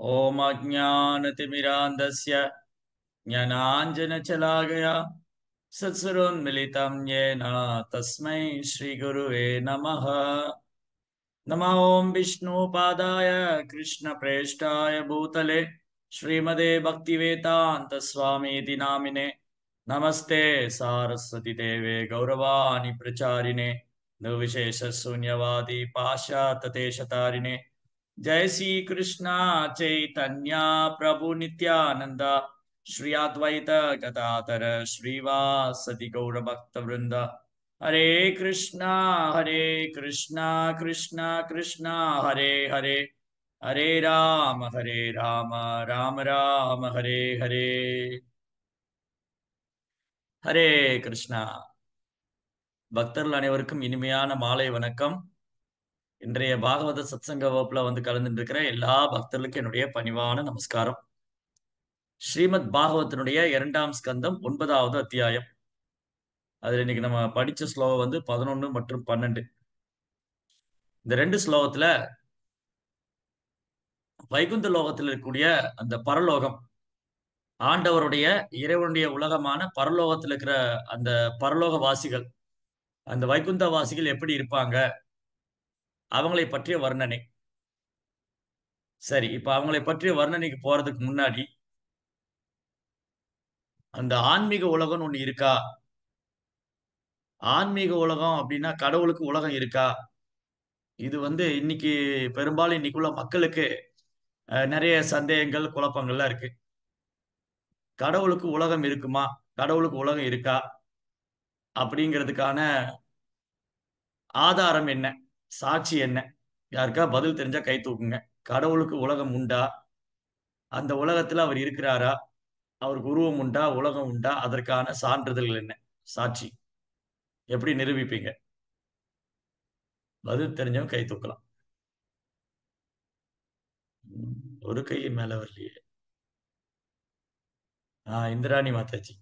ॐ अज्ञानतिमिरान्धस्य ज्ञानाञ्जनशलाकया सत्सरोन्मिलितं येन तस्मै श्रीगुरुवे नमः नमः ॐ विष्णुपादाय कृष्णप्रेष्ठाय भूतले श्रीमदे भक्तिवेदान्तस्वामीति नामिने नमस्ते सारस्वती देवे गौरवाणि प्रचारिणे निर्विशेषशून्यवादी पाश्चात्यदेशतारिणे जय श्री कृष्णा चैतन्या प्रभु नित्यानंद श्री अद्वैत गदाधर श्रीवासदि गौर भक्त वृंद हरे कृष्णा हरे कृष्णा कृष्णा कृष्णा हरे हरे हरे राम हरे राम राम राम हरे हरे ஹரே கிருஷ்ணா பக்தர்கள் அனைவருக்கும் இனிமையான மாலை வணக்கம் இன்றைய பாகவத சத்சங்க வகுப்புல வந்து கலந்துட்டு இருக்கிற எல்லா பக்தர்களுக்கும் என்னுடைய பணிவான நமஸ்காரம் ஸ்ரீமத் பாகவத்தினுடைய இரண்டாம் ஸ்கந்தம் ஒன்பதாவது அத்தியாயம் அதுல இன்னைக்கு நம்ம படிச்ச ஸ்லோகம் வந்து பதினொன்னு மற்றும் பன்னெண்டு இந்த ரெண்டு ஸ்லோகத்துல வைகுந்த லோகத்தில் இருக்கக்கூடிய அந்த பரலோகம் ஆண்டவருடைய இறைவனுடைய உலகமான பரலோகத்தில் இருக்கிற அந்த பரலோக வாசிகள் அந்த வைகுந்த வாசிகள் எப்படி இருப்பாங்க அவங்களை பற்றிய வர்ணனை சரி இப்ப அவங்களை பற்றிய வர்ணனைக்கு போறதுக்கு முன்னாடி அந்த ஆன்மீக உலகம்னு ஒண்ணு இருக்கா ஆன்மீக உலகம் அப்படின்னா கடவுளுக்கு உலகம் இருக்கா இது வந்து இன்னைக்கு பெரும்பாலும் இன்னைக்குள்ள மக்களுக்கு அஹ், நிறைய சந்தேகங்கள் குழப்பங்கள்லாம் இருக்கு கடவுளுக்கு உலகம் இருக்குமா கடவுளுக்கு உலகம் இருக்கா அப்படிங்கிறதுக்கான ஆதாரம் என்ன சாட்சி என்ன யாருக்கா பதில் தெரிஞ்சா கை தூக்குங்க கடவுளுக்கு உலகம் உண்டா அந்த உலகத்துல அவர் இருக்கிறாரா அவருக்கு உருவம் உண்டா உலகம் உண்டா அதற்கான சான்றிதழ்கள் என்ன சாட்சி எப்படி நிரூபிப்பீங்க பதில் தெரிஞ்சவங்க கை தூக்கலாம் ம், ஒரு கை மேல வரலையே ஆஹ் இந்திராணி மாதாஜி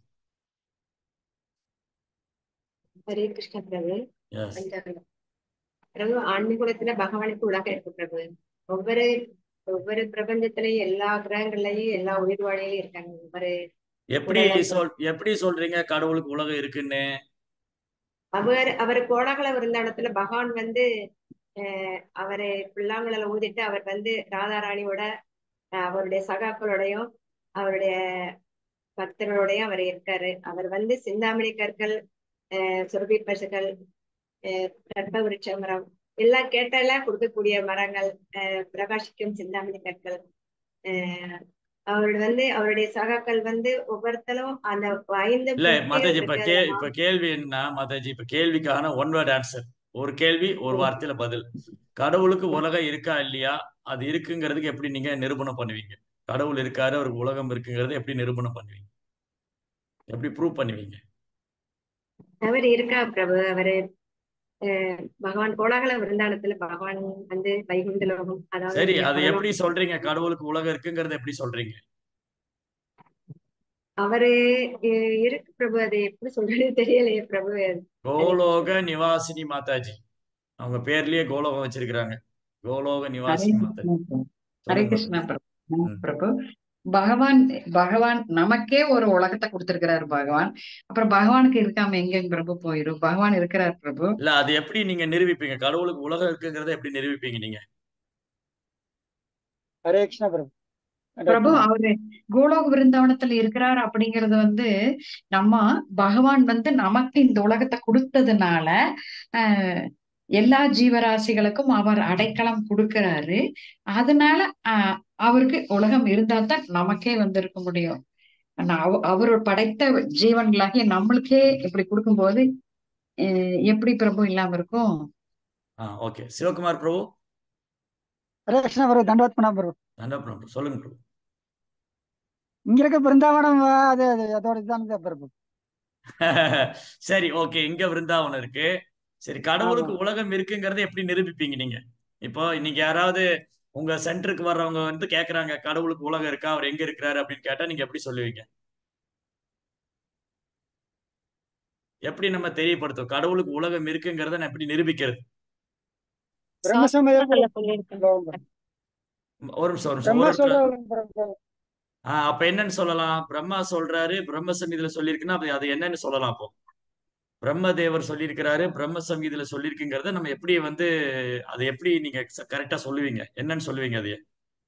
ஹரே கிருஷ்ண பிரபு எஸ் அந்த பிரபு ஆன்மீகுலத்துல பகவானுக்கு உலகம் இருக்கு பிரபு ஒவ்வொரு ஒவ்வொரு பிரபஞ்சத்திலையும் எல்லா கிரகங்கள்லயும் எல்லா உயிர் வாழியிலும் இருக்காங்க ஒவ்வொரு எப்படி உலகம் சொல் எப்படி சொல்றீங்க கடவுளுக்கு உலகம் இருக்குன்னு அவர் அவர் கோடாகல இருந்த இடத்துல பகவான் வந்து அஹ் அவரு புல்லாங்குழல ஊதிட்டு அவர் வந்து ராதாராணியோட அஹ் அவருடைய சகாக்களோடையும் அவருடைய பக்தர்களோடையும் அவர் இருக்காரு அவர் வந்து சிந்தாமணி கற்கள் அஹ் சுரபி பசுகள் அஹ் கற்ப விருட்ச மரம் எல்லாம் கேட்டெல்லாம் கொடுக்கக்கூடிய மரங்கள் அஹ் பிரகாசிக்கும் சிந்தாமணி கற்கள் அஹ் அவரோட வந்து அவருடைய சகாக்கள் வந்து ஒவ்வொருத்தரும் அந்த ஐந்து இல்ல முக்கிய மாதாஜி இப்ப இருக்கு கே அதுல இப்ப கேள்வி என்ன மாதாஜி இப்ப கேள்விக்கான ஒன் வேர்ட் ஆன்சர் ஒரு கேள்வி ஒரு வார்த்தையில பதில் கடவுளுக்கு உலகம் இருக்கா இல்லையா அது இருக்குங்கிறதுக்கு எப்படி நீங்க நிரூபணம் பண்ணுவீங்க கடவுள் இருக்காரு அவருக்கு உலகம் இருக்குங்கிறத எப்படி நிரூபணம் பண்ணுவீங்க எப்படி ப்ரூவ் பண்ணுவீங்க அவர் இருக்கா பிரபு அவரு அஹ் பகவான் கோலாகல விருந்தானத்துல பகவான் வந்து வைகுண்ட லோகம் அதாவது சரி இங்க அது எப்படி பரலோகம் சொல்றீங்க கடவுளுக்கு உலகம் இருக்குங்கிறத எப்படி சொல்றீங்க அவரு அஹ் இருக்கு பிரபு அது எப்படி சொல்றதுன்னு தெரியலையே பிரபு ஹரே கோலோக கிருஷ்ணா நிவாசினி மாதாஜி அவங்க பேர்லயே கோலோகம் வச்சிருக்கிறாங்க கோலோக ஹரே நிவாசினி மாதாஜி கிருஷ்ணா பிரபு ஹரே சொல்லுங்க கிருஷ்ணா மாதாஜி பிரபு ம் பிரபு பகவான் பகவான் நமக்கே ஒரு உலகத்தை கொடுத்திருக்கிறார் பகவான் அப்புறம் பகவானுக்கு இருக்காம எங்கெங்க பிரபு போயிரும் பகவான் இருக்கிறார் பிரபு இல்ல அது எப்படி நீங்க நிரூபிப்பீங்க கடவுளுக்கு உலகம் இருக்குங்கிறத எப்படி நிரூபிப்பீங்க நீங்க ஹரே கிருஷ்ணா பிரபு ஹரே பிரபு கிருஷ்ணா அவரு கோலோக விருந்தாவனத்துல இருக்கிறார் அப்படிங்கறது வந்து நம்ம பகவான் வந்து நமக்கு இந்த உலகத்தை கொடுத்ததுனால ஆஹ் எல்லா ஜீவராசிகளுக்கும் அவர் அடைக்கலம் கொடுக்கிறாரு அதனால ஆஹ் அவருக்கு உலகம் இருந்தா தான் நமக்கே வந்து இருக்க முடியும் ஆனா அவ- அவர் படைத்த ஜீவன்களாகிய நம்மளுக்கே இப்படி கொடுக்கும்போது அஹ் எப்படி பிரபு இல்லாம இருக்கும் ஆ ஓகே சிவகுமார் பிரபு ஹரே கிருஷ்ணா பிரபு தண்டவத் பண்ணா பிரபு என்ன பிரபு சொல்லுங்க பிரபு இங்க இருக்க பிருந்தாவனம் ஆ, அது அது அதோட இதுதான் பிரபு சரி ஓகே இங்க விருந்தாவனம் இருக்கு சரி ஆமா கடவுளுக்கு உலகம் இருக்குங்கிறத எப்படி நிரூபிப்பீங்க நீங்க இப்போ இன்னைக்கு யாராவது உங்க சென்டருக்கு வர்றவங்க வந்து கேக்குறாங்க கடவுளுக்கு உலகம் இருக்கா அவர் எங்க இருக்கிறாரு அப்படின்னு கேட்டா நீங்க எப்படி சொல்லுவீங்க எப்படி நம்ம தெரியப்படுத்தும் கடவுளுக்கு உலகம் இருக்குங்கிறத நான் எப்படி நிரூபிக்கிறது பிரம்மசமயம் சாஸ்திரங்கள்ல சொல்லியிருக்காங்க பிரபு ஒரு நிமிஷம் ஒரு நிமிஷம் பிரம்மா ஒரு இடத்துல சொல்றாரு பிரபு. ஆஹ் அப்ப என்னன்னு சொல்லலாம் பிரம்மா சொல்றாரு பிரம்ம சங்கீதில சொல்லியிருக்குன்னா அப்ப அது என்னன்னு சொல்லலாம் அப்போ பிரம்மதேவர் சொல்லியிருக்கிறாரு பிரம்ம சங்கீதில சொல்லியிருக்குங்கிறத நம்ம எப்படி வந்து அதை எப்படி நீங்க கரெக்டா சொல்லுவீங்க என்னன்னு சொல்லுவீங்க அது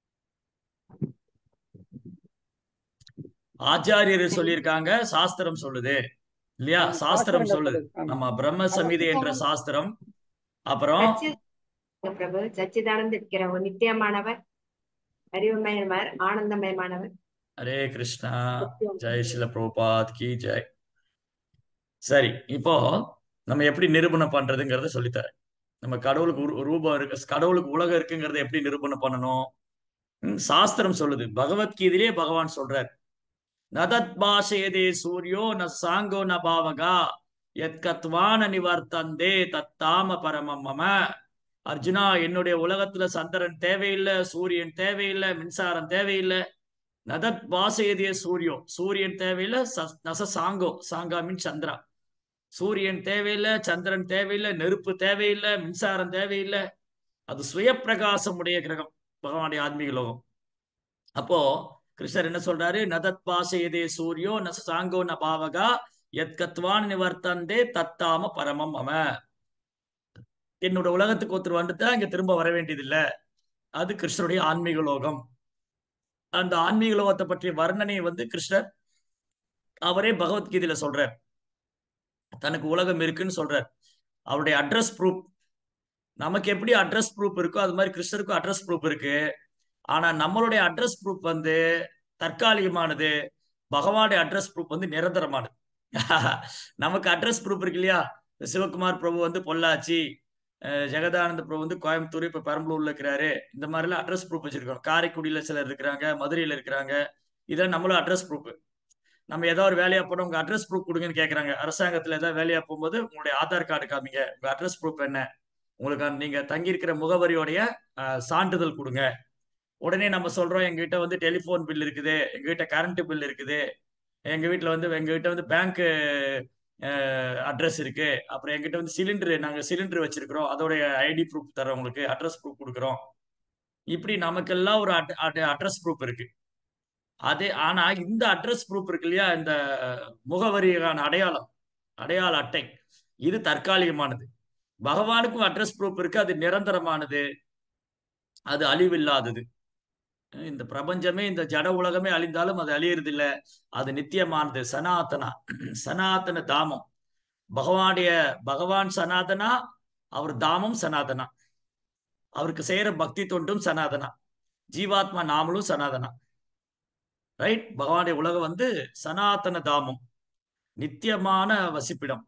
ஆச்சாரியர் சொல்லியிருக்காங்க சாஸ்திரம் சொல்லுது இல்லையா ஆமா, சாஸ்திரம் சாஸ்திரங்கள் சொல்லுது சொல்லுது. ஆமா. நம்ம பிரம்ம சமிதி என்ற சாஸ்திரம் அப்புறம் சச்சிதானந்த பிரபு சச்சிதானந்த இருக்கிறவர் நித்தியமானவர் அறிவுமயமானவர் ஆனந்தமயமானவர் ஹரே கிருஷ்ணா ஜெய் சில பிரபுபாத் கி ஜெய் சரி இப்போ நம்ம எப்படி நிரூபணம் பண்றதுங்கிறத சொல்லித்தரேன் நம்ம கடவுளுக்கு உரு- ரூபம் இருக்கு கடவுளுக்கு உலகம் இருக்குங்கிறத எப்படி நிரூபணம் பண்ணணும் ம், சாஸ்திரம் சொல்லுது பகவத்கீதையிலே பகவான் சொல்றார் நதத் பாஷேதே சூரியோ ந சாங்கோ ந பாவகா எத்கத்வான நிவர்த்தந்தே தத்தாம பரமம் மம அர்ஜுனா என்னுடைய உலகத்துல சந்திரன் தேவையில்லை சூரியன் தேவையில்லை மின்சாரம் தேவையில்லை நதத் பாசேதிய சூரியோ சூரியன் தேவையில்லை ச- நச சாங்கோ சாங்கா மீன் சந்திரா சூரியன் தேவையில்லை சந்திரன் தேவையில்லை நெருப்பு தேவையில்லை மின்சாரம் தேவையில்லை அது சுயப்பிரகாசம் உடைய கிரகம் பகவானுடைய ஆத்மீக லோகம் அப்போ கிருஷ்ணர் என்ன சொல்றாரு நதத் பாசேதே சூரியோ ந சாங்கோ ந பாவகா எத்கத்வான் நிவர்த்தந்தே தத்தாம பரமம் மம என்னோட உலகத்துக்கு ஒருத்தர் வந்துட்டா இங்க திரும்ப வர வேண்டியதில்ல அது கிருஷ்ணருடைய ஆன்மீக லோகம் அந்த ஆன்மீக லோகத்தை பற்றிய வர்ணனையை வந்து கிருஷ்ணர் அவரே பகவத்கீதையில சொல்றார் தனக்கு உலகம் இருக்குன்னு சொல்றார் அவருடைய அட்ரஸ் ப்ரூஃப் நமக்கு எப்படி அட்ரஸ் ப்ரூஃப் இருக்கோ அது மாதிரி கிருஷ்ணருக்கும் அட்ரஸ் ப்ரூஃப் இருக்கு ஆனா நம்மளுடைய அட்ரஸ் ப்ரூஃப் வந்து தற்காலிகமானது பகவானுடைய அட்ரஸ் ப்ரூஃப் வந்து நிரந்தரமானது நமக்கு அட்ரஸ் ப்ரூஃப் இருக்கு இல்லையா சிவகுமார் பிரபு வந்து பொள்ளாச்சி அஹ் ஜெகதானந்த பிரபு வந்து கோயம்புத்தூர் இப்ப பெரம்பலூர்ல இருக்கிறாரு இந்த மாதிரி எல்லாம் அட்ரஸ் ப்ரூஃப் வச்சிருக்கோம் காரைக்குடியில சிலர் இருக்கிறாங்க மதுரையில இருக்கிறாங்க இதெல்லாம் நம்மளும் அட்ரஸ் ப்ரூஃப் நம்ம ஏதோ ஒரு வேலையா போனோம் உங்க அட்ரஸ் ப்ரூஃப் கொடுங்கன்னு கேக்குறாங்க அரசாங்கத்துல ஏதாவது வேலையா போகும்போது உங்களுடைய ஆதார் கார்டு காமிங்க உங்க அட்ரஸ் ப்ரூஃப் என்ன உங்களுக்கு அந்த நீங்க தங்கி இருக்கிற முகவரியோடைய அஹ், சான்றிதழ் கொடுங்க உடனே நம்ம சொல்றோம் எங்ககிட்ட வந்து டெலிஃபோன் பில் இருக்குது எங்ககிட்ட கரண்ட் பில் இருக்குது எங்க வீட்ல வந்து எங்க கிட்ட வந்து பேங்க் அட்ரஸ் இருக்கு அப்புறம் எங்கிட்ட வந்து சிலிண்டர் நாங்க சிலிண்டர் வச்சிருக்கிறோம் அதோடைய ஐடி ப்ரூஃப் தரோம் உங்களுக்கு அட்ரஸ் ப்ரூஃப் கொடுக்குறோம் இப்படி நமக்கெல்லாம் ஒரு அட்ரஸ் ப்ரூஃப் இருக்கு அதே ஆனா இந்த அட்ரஸ் ப்ரூஃப் இருக்கு இல்லையா இந்த முகவரியான அடையாளம் அடையாள அட்டை இது தற்காலிகமானது பகவானுக்கும் அட்ரஸ் ப்ரூஃப் இருக்கு அது நிரந்தரமானது அது அழிவில்லாதது இந்த பிரபஞ்சமே இந்த ஜட உலகமே அழிந்தாலும் அது அழியறது இல்ல அது நித்தியமானது சனாதனா சனாதன தாமம் பகவானுடைய பகவான் சனாதனா அவர் தாமம் சனாதனா அவருக்கு செய்யற பக்தி தொண்டும் சனாதனா ஜீவாத்மா நாமளும் சனாதனா ரைட் பகவானுடைய உலகம் வந்து சனாதன தாமம் நித்தியமான வசிப்பிடம்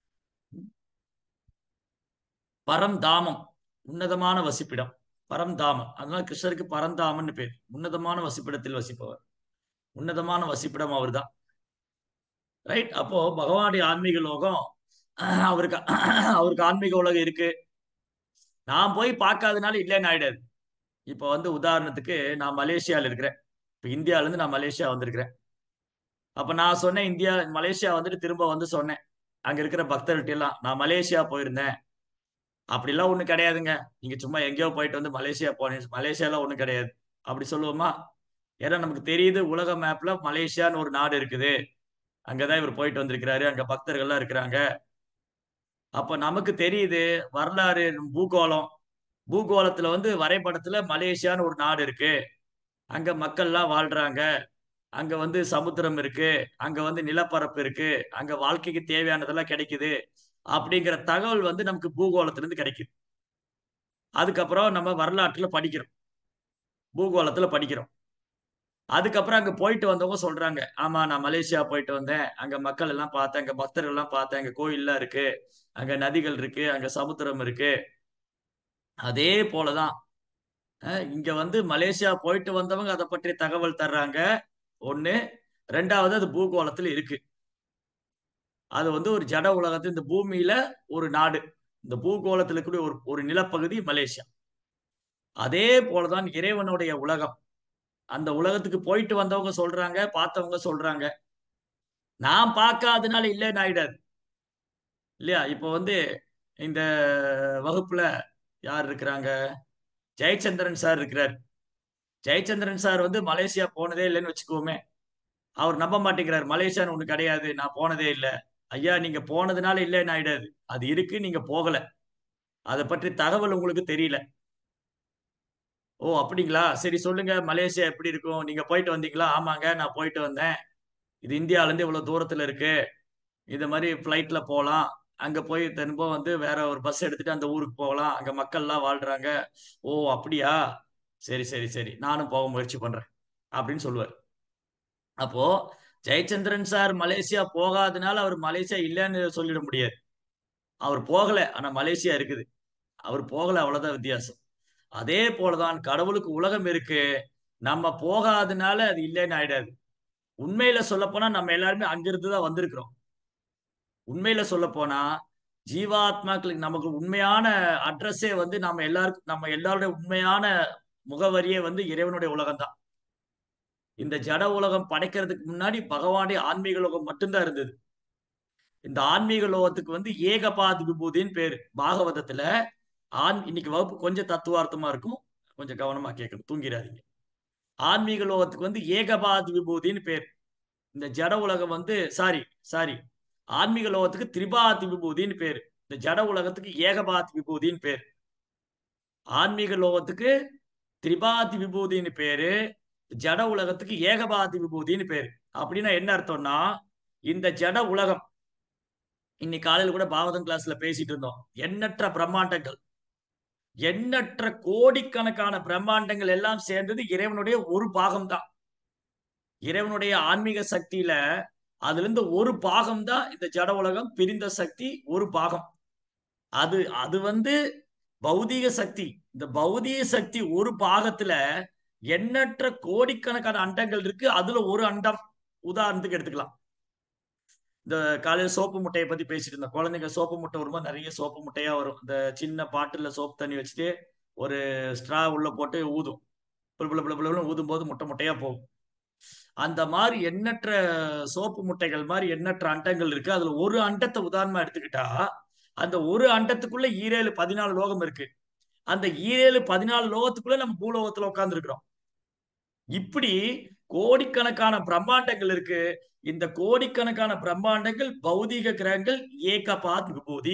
பரந்தாமம் உன்னதமான வசிப்பிடம் பரந்தாமம் அதனால கிருஷ்ணருக்கு பரந்தாமன்னு பேர் உன்னதமான வசிப்பிடத்தில் வசிப்பவர் உன்னதமான வசிப்பிடம் அவர்தான் ரைட் அப்போ பகவானுடைய ஆன்மீக லோகம் அவருக்கு அவருக்கு ஆன்மீக உலகம் இருக்கு நான் போய் பார்க்காதனால இல்லைன்னு ஆயிடாது இப்போ வந்து உதாரணத்துக்கு நான் மலேசியால இருக்கிறேன் இப்போ இந்தியால இருந்து நான் மலேசியா வந்திருக்கிறேன் அப்ப நான் சொன்னேன் இந்தியா மலேசியா வந்துட்டு திரும்ப வந்து சொன்னேன் அங்க இருக்கிற பக்தர்கிட்ட எல்லாம் நான் மலேசியா போயிருந்தேன் அப்படிலாம் ஒண்ணும் கிடையாதுங்க நீங்க சும்மா எங்கேயோ போயிட்டு வந்து மலேசியா போனீங்க மலேசியாலாம் ஒண்ணும் கிடையாது அப்படி சொல்லுவோமா ஏன்னா நமக்கு தெரியுது உலக மேப்ல மலேசியான்னு ஒரு நாடு இருக்குது அங்கதான் இவர் போயிட்டு வந்திருக்கிறாரு அங்க பக்தர்கள்லாம் இருக்கிறாங்க அப்ப நமக்கு தெரியுது வரலாறு பூகோளம் பூகோளத்துல வந்து வரைபடத்துல மலேசியான்னு ஒரு நாடு இருக்கு அங்க மக்கள்லாம் வாழ்றாங்க அங்க வந்து சமுத்திரம் இருக்கு அங்க வந்து நிலப்பரப்பு இருக்கு அங்க வாழ்க்கைக்கு தேவையானதெல்லாம் கிடைக்குது அப்படிங்கிற தகவல் வந்து நமக்கு பூகோளத்துல இருந்து கிடைக்குது அதுக்கப்புறம் நம்ம வரலாற்றுல படிக்கிறோம் பூகோளத்துல படிக்கிறோம் அதுக்கப்புறம் அங்க போயிட்டு வந்தவங்க சொல்றாங்க ஆமா நான் மலேசியா போயிட்டு வந்தேன் அங்க மக்கள் எல்லாம் பார்த்தேன் அங்க பக்தர்கள் எல்லாம் பார்த்தேன் அங்க கோயில்லாம் இருக்கு அங்க நதிகள் இருக்கு அங்க சமுத்திரம் இருக்கு அதே போலதான் அஹ் இங்க வந்து மலேசியா போயிட்டு வந்தவங்க அதை பற்றிய தகவல் தர்றாங்க ஒண்ணு ரெண்டாவது அது பூகோளத்துல இருக்கு அது வந்து ஒரு ஜட உலகத்து இந்த பூமியில ஒரு நாடு இந்த பூகோளத்துல இருக்கக்கூடிய ஒரு ஒரு நிலப்பகுதி மலேசியா அதே போலதான் இறைவனுடைய உலகம் அந்த உலகத்துக்கு போயிட்டு வந்தவங்க சொல்றாங்க பார்த்தவங்க சொல்றாங்க நான் பார்க்காதனால இல்லைன்னு ஆயிடாது இல்லையா இப்போ வந்து இந்த வகுப்புல யார் இருக்கிறாங்க ஜெயச்சந்திரன் சார் இருக்கிறார் ஜெயச்சந்திரன் சார் வந்து மலேசியா போனதே இல்லைன்னு வச்சுக்கோமே அவர் நம்ப மாட்டேங்கிறார் மலேசியான்னு ஒண்ணு கிடையாது நான் போனதே இல்லை ஐயா நீங்க போனதுனால இல்லைன்னு ஆயிடாது அது இருக்கு நீங்க போகல அதை பற்றி தகவல் உங்களுக்கு தெரியல ஓ அப்படிங்களா சரி சொல்லுங்க மலேசியா எப்படி இருக்கும் நீங்க போயிட்டு வந்தீங்களா ஆமாங்க நான் போயிட்டு வந்தேன் இது இந்தியால இருந்து இவ்வளவு தூரத்துல இருக்கு இந்த மாதிரி ஃப்ளைட்ல போகலாம் அங்க போய் திரும்ப வந்து வேற ஒரு பஸ் எடுத்துட்டு அந்த ஊருக்கு போகலாம் அங்க மக்கள்லாம் வாழ்றாங்க ஓ அப்படியா சரி சரி சரி நானும் போக முயற்சி பண்றேன் அப்படின்னு சொல்லுவார் அப்போ ஜெயச்சந்திரன் சார் மலேசியா போகாதனால அவர் மலேசியா இல்லைன்னு சொல்லிட முடியாது அவர் போகல ஆனா மலேசியா இருக்குது அவர் போகல அவ்வளவுதான் வித்தியாசம் அதே போலதான் கடவுளுக்கு உலகம் இருக்கு நம்ம போகாதனால அது இல்லைன்னு ஆயிடாது உண்மையில சொல்ல போனா நம்ம எல்லாருமே அங்கிருந்து தான் வந்திருக்கிறோம் உண்மையில சொல்ல போனா ஜீவாத்மாக்களுக்கு நமக்கு உண்மையான அட்ரஸே வந்து நம்ம எல்லாருக்கும் நம்ம எல்லாருடைய உண்மையான முகவரியே வந்து இறைவனுடைய உலகம் தான் இந்த ஜட உலகம் படைக்கிறதுக்கு முன்னாடி பகவானுடைய ஆன்மீக லோகம் மட்டும்தான் இருந்தது இந்த ஆன்மீக லோகத்துக்கு வந்து ஏகபாத் விபூதின்னு பேரு பாகவதத்துல ஆன் இன்னைக்கு வகுப்பு கொஞ்சம் தத்துவார்த்தமா இருக்கும் கொஞ்சம் கவனமா கேட்கணும் தூங்கிடாதீங்க ஆன்மீக லோகத்துக்கு வந்து ஏகபாத் விபூதின்னு பேர் இந்த ஜட உலகம் வந்து சாரி சாரி ஆன்மீக லோகத்துக்கு திரிபாத் விபூதின்னு பேர் இந்த ஜட உலகத்துக்கு ஏகபாத் விபூதின்னு பேர் ஆன்மீக லோகத்துக்கு திரிபாதி விபூதின்னு பேரு ஜட உலகத்துக்கு ஏகபாதி விபூதின்னு பேரு அப்படின்னா என்ன அர்த்தம்னா இந்த ஜட உலகம் இன்னைக்கு காலையில கூட பாவதம் கிளாஸ்ல பேசிட்டு இருந்தோம் எண்ணற்ற பிரம்மாண்டங்கள் எண்ணற்ற கோடிக்கணக்கான பிரம்மாண்டங்கள் எல்லாம் சேர்ந்தது இறைவனுடைய ஒரு பாகம் தான் இறைவனுடைய ஆன்மீக சக்தியில அதுல இருந்து ஒரு பாகம் தான் இந்த ஜட உலகம் பிரிந்த சக்தி ஒரு பாகம் அது அது வந்து பௌதீக சக்தி இந்த பௌதீக சக்தி ஒரு பாகத்துல எண்ணற்ற கோடிக்கணக்கான அண்டங்கள் இருக்கு அதுல ஒரு அண்டம் உதாரணத்துக்கு எடுத்துக்கலாம் இந்த காலையில சோப்பு முட்டையை பத்தி பேசிட்டு இருந்தோம் குழந்தைங்க சோப்பு முட்டை வரும்போது நிறைய சோப்பு முட்டையா வரும் இந்த சின்ன பாட்டில் சோப்பு தண்ணி வச்சுட்டு ஒரு ஸ்ட்ரா உள்ள போட்டு ஊதும் புல் புல் புல் ஊதும் போது முட்டை முட்டையா போகும் அந்த மாதிரி எண்ணற்ற சோப்பு முட்டைகள் மாதிரி எண்ணற்ற அண்டங்கள் இருக்கு அதுல ஒரு அண்டத்தை உதாரணமா எடுத்துக்கிட்டா அந்த ஒரு அண்டத்துக்குள்ள ஈரேழு பதினாலு லோகம் இருக்கு அந்த ஈரேழு பதினாலு லோகத்துக்குள்ள நம்ம பூலோகத்துல உட்கார்ந்து இருக்கிறோம் இப்படி கோடிக்கணக்கான பிரம்மாண்டங்கள் இருக்கு இந்த கோடிக்கணக்கான பிரம்மாண்டங்கள் பௌதீக கிரகங்கள் ஏகபாத் விபூதி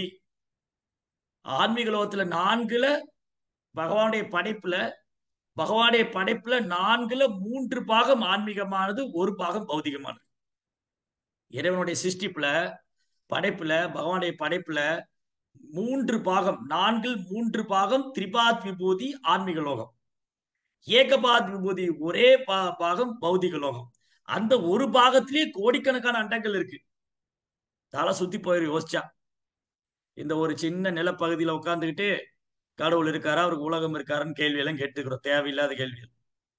ஆன்மீக லோகத்துல நான்குல பகவானுடைய படைப்புல பகவானுடைய படைப்புல நான்குல மூன்று பாகம் ஆன்மீகமானது ஒரு பாகம் பௌதிகமானது இறைவனுடைய சிருஷ்டிப்புல படைப்புல பகவானுடைய படைப்புல மூன்று பாகம் நான்கில் மூன்று பாகம் திரிபாத் விபூதி ஆன்மீக லோகம் ஏகபாத் விபூதி ஒரே பா பாகம் பௌதிக லோகம் அந்த ஒரு பாகத்திலேயே கோடிக்கணக்கான அண்டங்கள் இருக்கு தலை சுத்தி போயிரு யோசிச்சா இந்த ஒரு சின்ன நிலப்பகுதியில உட்காந்துக்கிட்டு கடவுள் இருக்காரா அவருக்கு உலகம் இருக்காருன்னு கேள்வி எல்லாம் கேட்டுக்கிறோம் தேவையில்லாத கேள்விகள்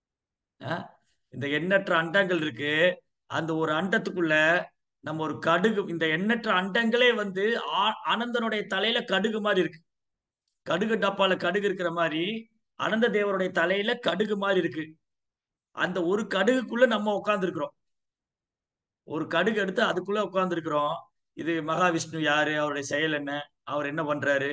இந்த எண்ணற்ற அண்டங்கள் இருக்கு அந்த ஒரு அண்டத்துக்குள்ள நம்ம ஒரு கடுகு இந்த எண்ணற்ற அண்டங்களே வந்து அனந்தனுடைய தலையில கடுகு மாதிரி இருக்கு கடுகு டப்பால கடுகு இருக்கிற மாதிரி அனந்த தேவருடைய தலையில கடுகு மாதிரி இருக்கு அந்த ஒரு கடுகுக்குள்ள நம்ம உட்கார்ந்துருக்கிறோம் ஒரு கடுகு எடுத்து அதுக்குள்ள உட்கார்ந்துருக்கிறோம் இது மகாவிஷ்ணு யாரு அவருடைய செயல் என்ன அவர் என்ன பண்றாரு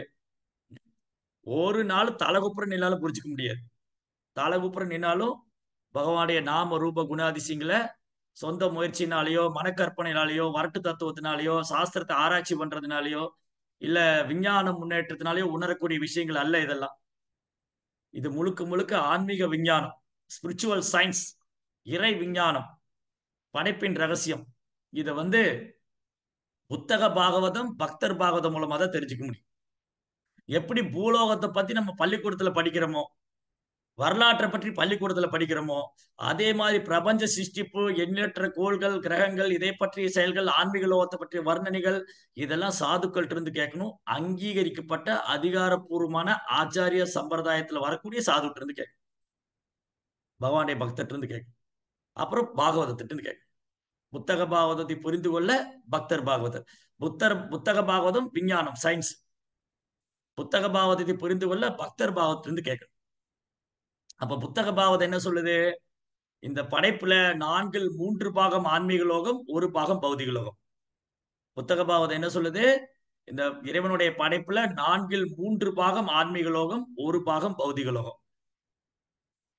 ஒரு நாள் தலைகுப்புற நின்னாலும் புரிஞ்சுக்க முடியாது தலைகுப்புற நின்னாலும் பகவானுடைய நாம ரூப குணாதிசயங்களை சொந்த முயற்சினாலேயோ மனக்கற்பனையினாலேயோ வரட்டு தத்துவத்தினாலேயோ சாஸ்திரத்தை ஆராய்ச்சி பண்றதுனாலயோ இல்ல விஞ்ஞான முன்னேற்றத்தினாலேயோ உணரக்கூடிய விஷயங்கள் அல்ல இதெல்லாம் இது முழுக்க முழுக்க ஆன்மீக விஞ்ஞானம் ஸ்பிரிச்சுவல் சயின்ஸ் இறை விஞ்ஞானம் படைப்பின் ரகசியம் இதை வந்து புத்தக பாகவதம் பக்தர் பாகவதம் மூலமா தான் தெரிஞ்சுக்க முடியும் எப்படி பூலோகத்தை பத்தி நம்ம பள்ளிக்கூடத்துல படிக்கிறோமோ வரலாற்றை பற்றி பள்ளிக்கூடத்துல படிக்கிறோமோ அதே மாதிரி பிரபஞ்ச சிருஷ்டிப்பு எண்ணற்ற கோள்கள் கிரகங்கள் இதை பற்றிய செயல்கள் ஆன்மீக லோகத்தை பற்றிய வர்ணனைகள் இதெல்லாம் சாதுக்கள்கிட்ட இருந்து கேட்கணும் அங்கீகரிக்கப்பட்ட அதிகாரப்பூர்வமான ஆச்சாரிய சம்பிரதாயத்துல வரக்கூடிய சாதுக்கிட்ட இருந்து கேட்கணும் பகவானுடைய பக்தர்கிட்ட இருந்து கேட்கணும் அப்புறம் பாகவதத்திட்ட இருந்து கேட்கணும் புத்தக பாகவதத்தை புரிந்து கொள்ள பக்தர் பாகவதர் புத்தர் புத்தக பாகவதம் விஞ்ஞானம் சயின்ஸ் புத்தக பாவதத்தை புரிந்து கொள்ள பக்தர் பாவத்திலிருந்து கேட்கணும் அப்ப புத்தக பாவத்தை என்ன சொல்லுது இந்த படைப்புல நான்கில் மூன்று பாகம் ஆன்மீக லோகம் ஒரு பாகம் பௌதிக லோகம் புத்தக பாவத்தை என்ன சொல்லுது இந்த இறைவனுடைய படைப்புல நான்கில் மூன்று பாகம் ஆன்மீக லோகம் ஒரு பாகம் பௌதிக லோகம்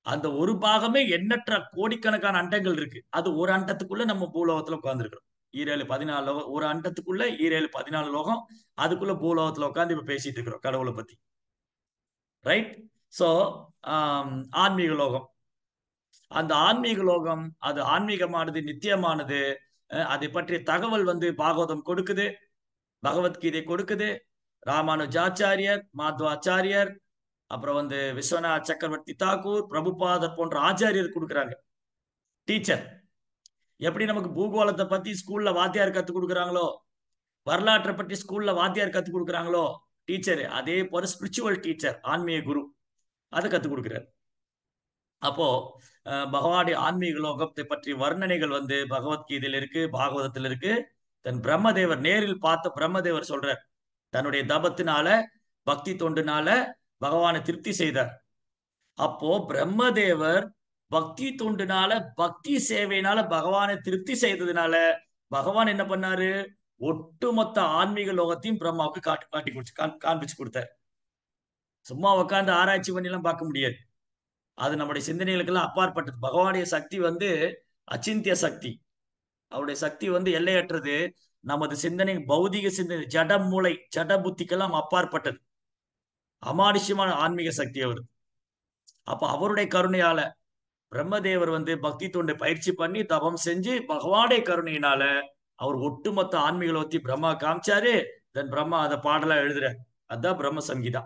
அந்த ஒரு பாகமே எண்ணற்ற கோடிக்கணக்கான அண்டங்கள் இருக்கு அது ஒரு அண்டத்துக்குள்ள நம்ம பூலோகத்துல உட்கார்ந்துருக்கிறோம் ஈரேழு பதினாலு லோகம் ஒரு அண்டத்துக்குள்ள ஈரேழு பதினாலு லோகம் அதுக்குள்ள பூலோகத்துல உட்காந்து இப்ப பேசிட்டு இருக்கிறோம் கடவுளை பத்தி ரைட் சோ ஆன்மீக லோகம் அந்த ஆன்மீக லோகம் அது ஆன்மீகமானது நித்தியமானது அஹ் அதை பற்றிய தகவல் வந்து பாகவதம் கொடுக்குது பகவத்கீதை கொடுக்குது ராமானுஜாச்சாரியர் மாத்வாச்சாரியர் அப்புறம் வந்து விஸ்வநாத் சக்கரவர்த்தி தாக்கூர் பிரபுபாதர் போன்ற ஆச்சாரியர் கொடுக்குறாங்க டீச்சர் எப்படி நமக்கு பூகோளத்தை பத்தி ஸ்கூல்ல வாத்தியார் கத்து கொடுக்குறாங்களோ வரலாற்றை பற்றி ஸ்கூல்ல வாத்தியார் கத்து கொடுக்குறாங்களோ டீச்சர் அதே போல ஸ்பிரிச்சுவல் டீச்சர் ஆன்மீக குரு அதை கத்து கொடுக்குறாரு அப்போ அஹ், பகவானுடைய ஆன்மீக லோகத்தை பற்றி வர்ணனைகள் வந்து பகவத்கீதையில இருக்கு பாகவதத்தில் இருக்கு தன் பிரம்மதேவர் நேரில் பார்த்த பிரம்மதேவர் சொல்றார் தன்னுடைய தபத்தினால பக்தி தொண்டுனால பகவானை திருப்தி செய்தார் அப்போ பிரம்மதேவர் பக்தி தொண்டுனால பக்தி சேவையினால பகவானை திருப்தி செய்ததுனால பகவான் என்ன பண்ணாரு ஒட்டுமொத்த ஆன்மீக லோகத்தையும் பிரம்மாவுக்கு காட்டி காட்டி கொடுத்து காண்- காண்பிச்சு கொடுத்தார் சும்மா உட்காந்து ஆராய்ச்சி பண்ணி எல்லாம் பார்க்க முடியாது அது நம்முடைய சிந்தனைகளுக்கெல்லாம் அப்பாற்பட்டது பகவானுடைய சக்தி வந்து அச்சிந்திய சக்தி அவருடைய சக்தி வந்து எல்லையற்றது நமது சிந்தனை பௌதிக சிந்தனை ஜட மூளை ஜட புத்திக்கெல்லாம் அப்பாற்பட்டது அமானுஷ்யமான ஆன்மீக சக்தி அவர் அப்ப அவருடைய கருணையால பிரம்மதேவர் வந்து பக்தி தொண்டை பயிற்சி பண்ணி தபம் செஞ்சு பகவானுடைய கருணையினால அவர் ஒட்டுமொத்த ஆன்மீக லோகத்தை பிரம்மா காமிச்சாரு தென் பிரம்மா அதை பாடலா எழுதுறார் அதான் பிரம்ம சங்கீதா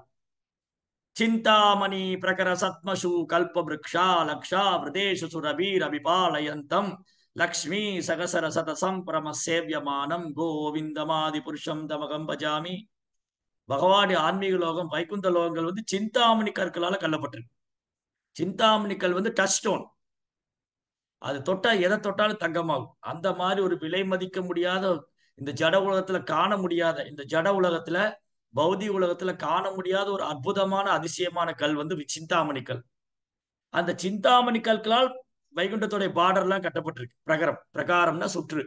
சிந்தாமணி பிரகர சத்மசு கல்ப விரக்ஷா லக்ஷா பிரதேசு சுரபீர் அபிபாலயந்தம் லக்ஷ்மி சகசர சத சம்பிரம சேவியமானம் கோவிந்தமாதி புருஷம் தமகம் பஜாமி பகவானுடைய ஆன்மீக லோகம் வைகுந்த லோகங்கள் வந்து சிந்தாமணி கற்களால கல்லப்பட்டிருக்கு சிந்தாமணி கல் வந்து டச் ஸ்டோன் அது தொட்டா எதை தொட்டாலும் தங்கமாகும் அந்த மாதிரி ஒரு விலை மதிக்க முடியாத இந்த ஜட உலகத்துல காண முடியாத இந்த ஜட உலகத்துல பௌதிக உலகத்துல காண முடியாத ஒரு அற்புதமான அதிசயமான கல் வந்து சிந்தாமணி கல் அந்த சிந்தாமணி கற்களால் வைகுண்டத்துடைய பார்டர் எல்லாம் கட்டப்பட்டிருக்கு பிரகரம் பிரகாரம்னா சுற்று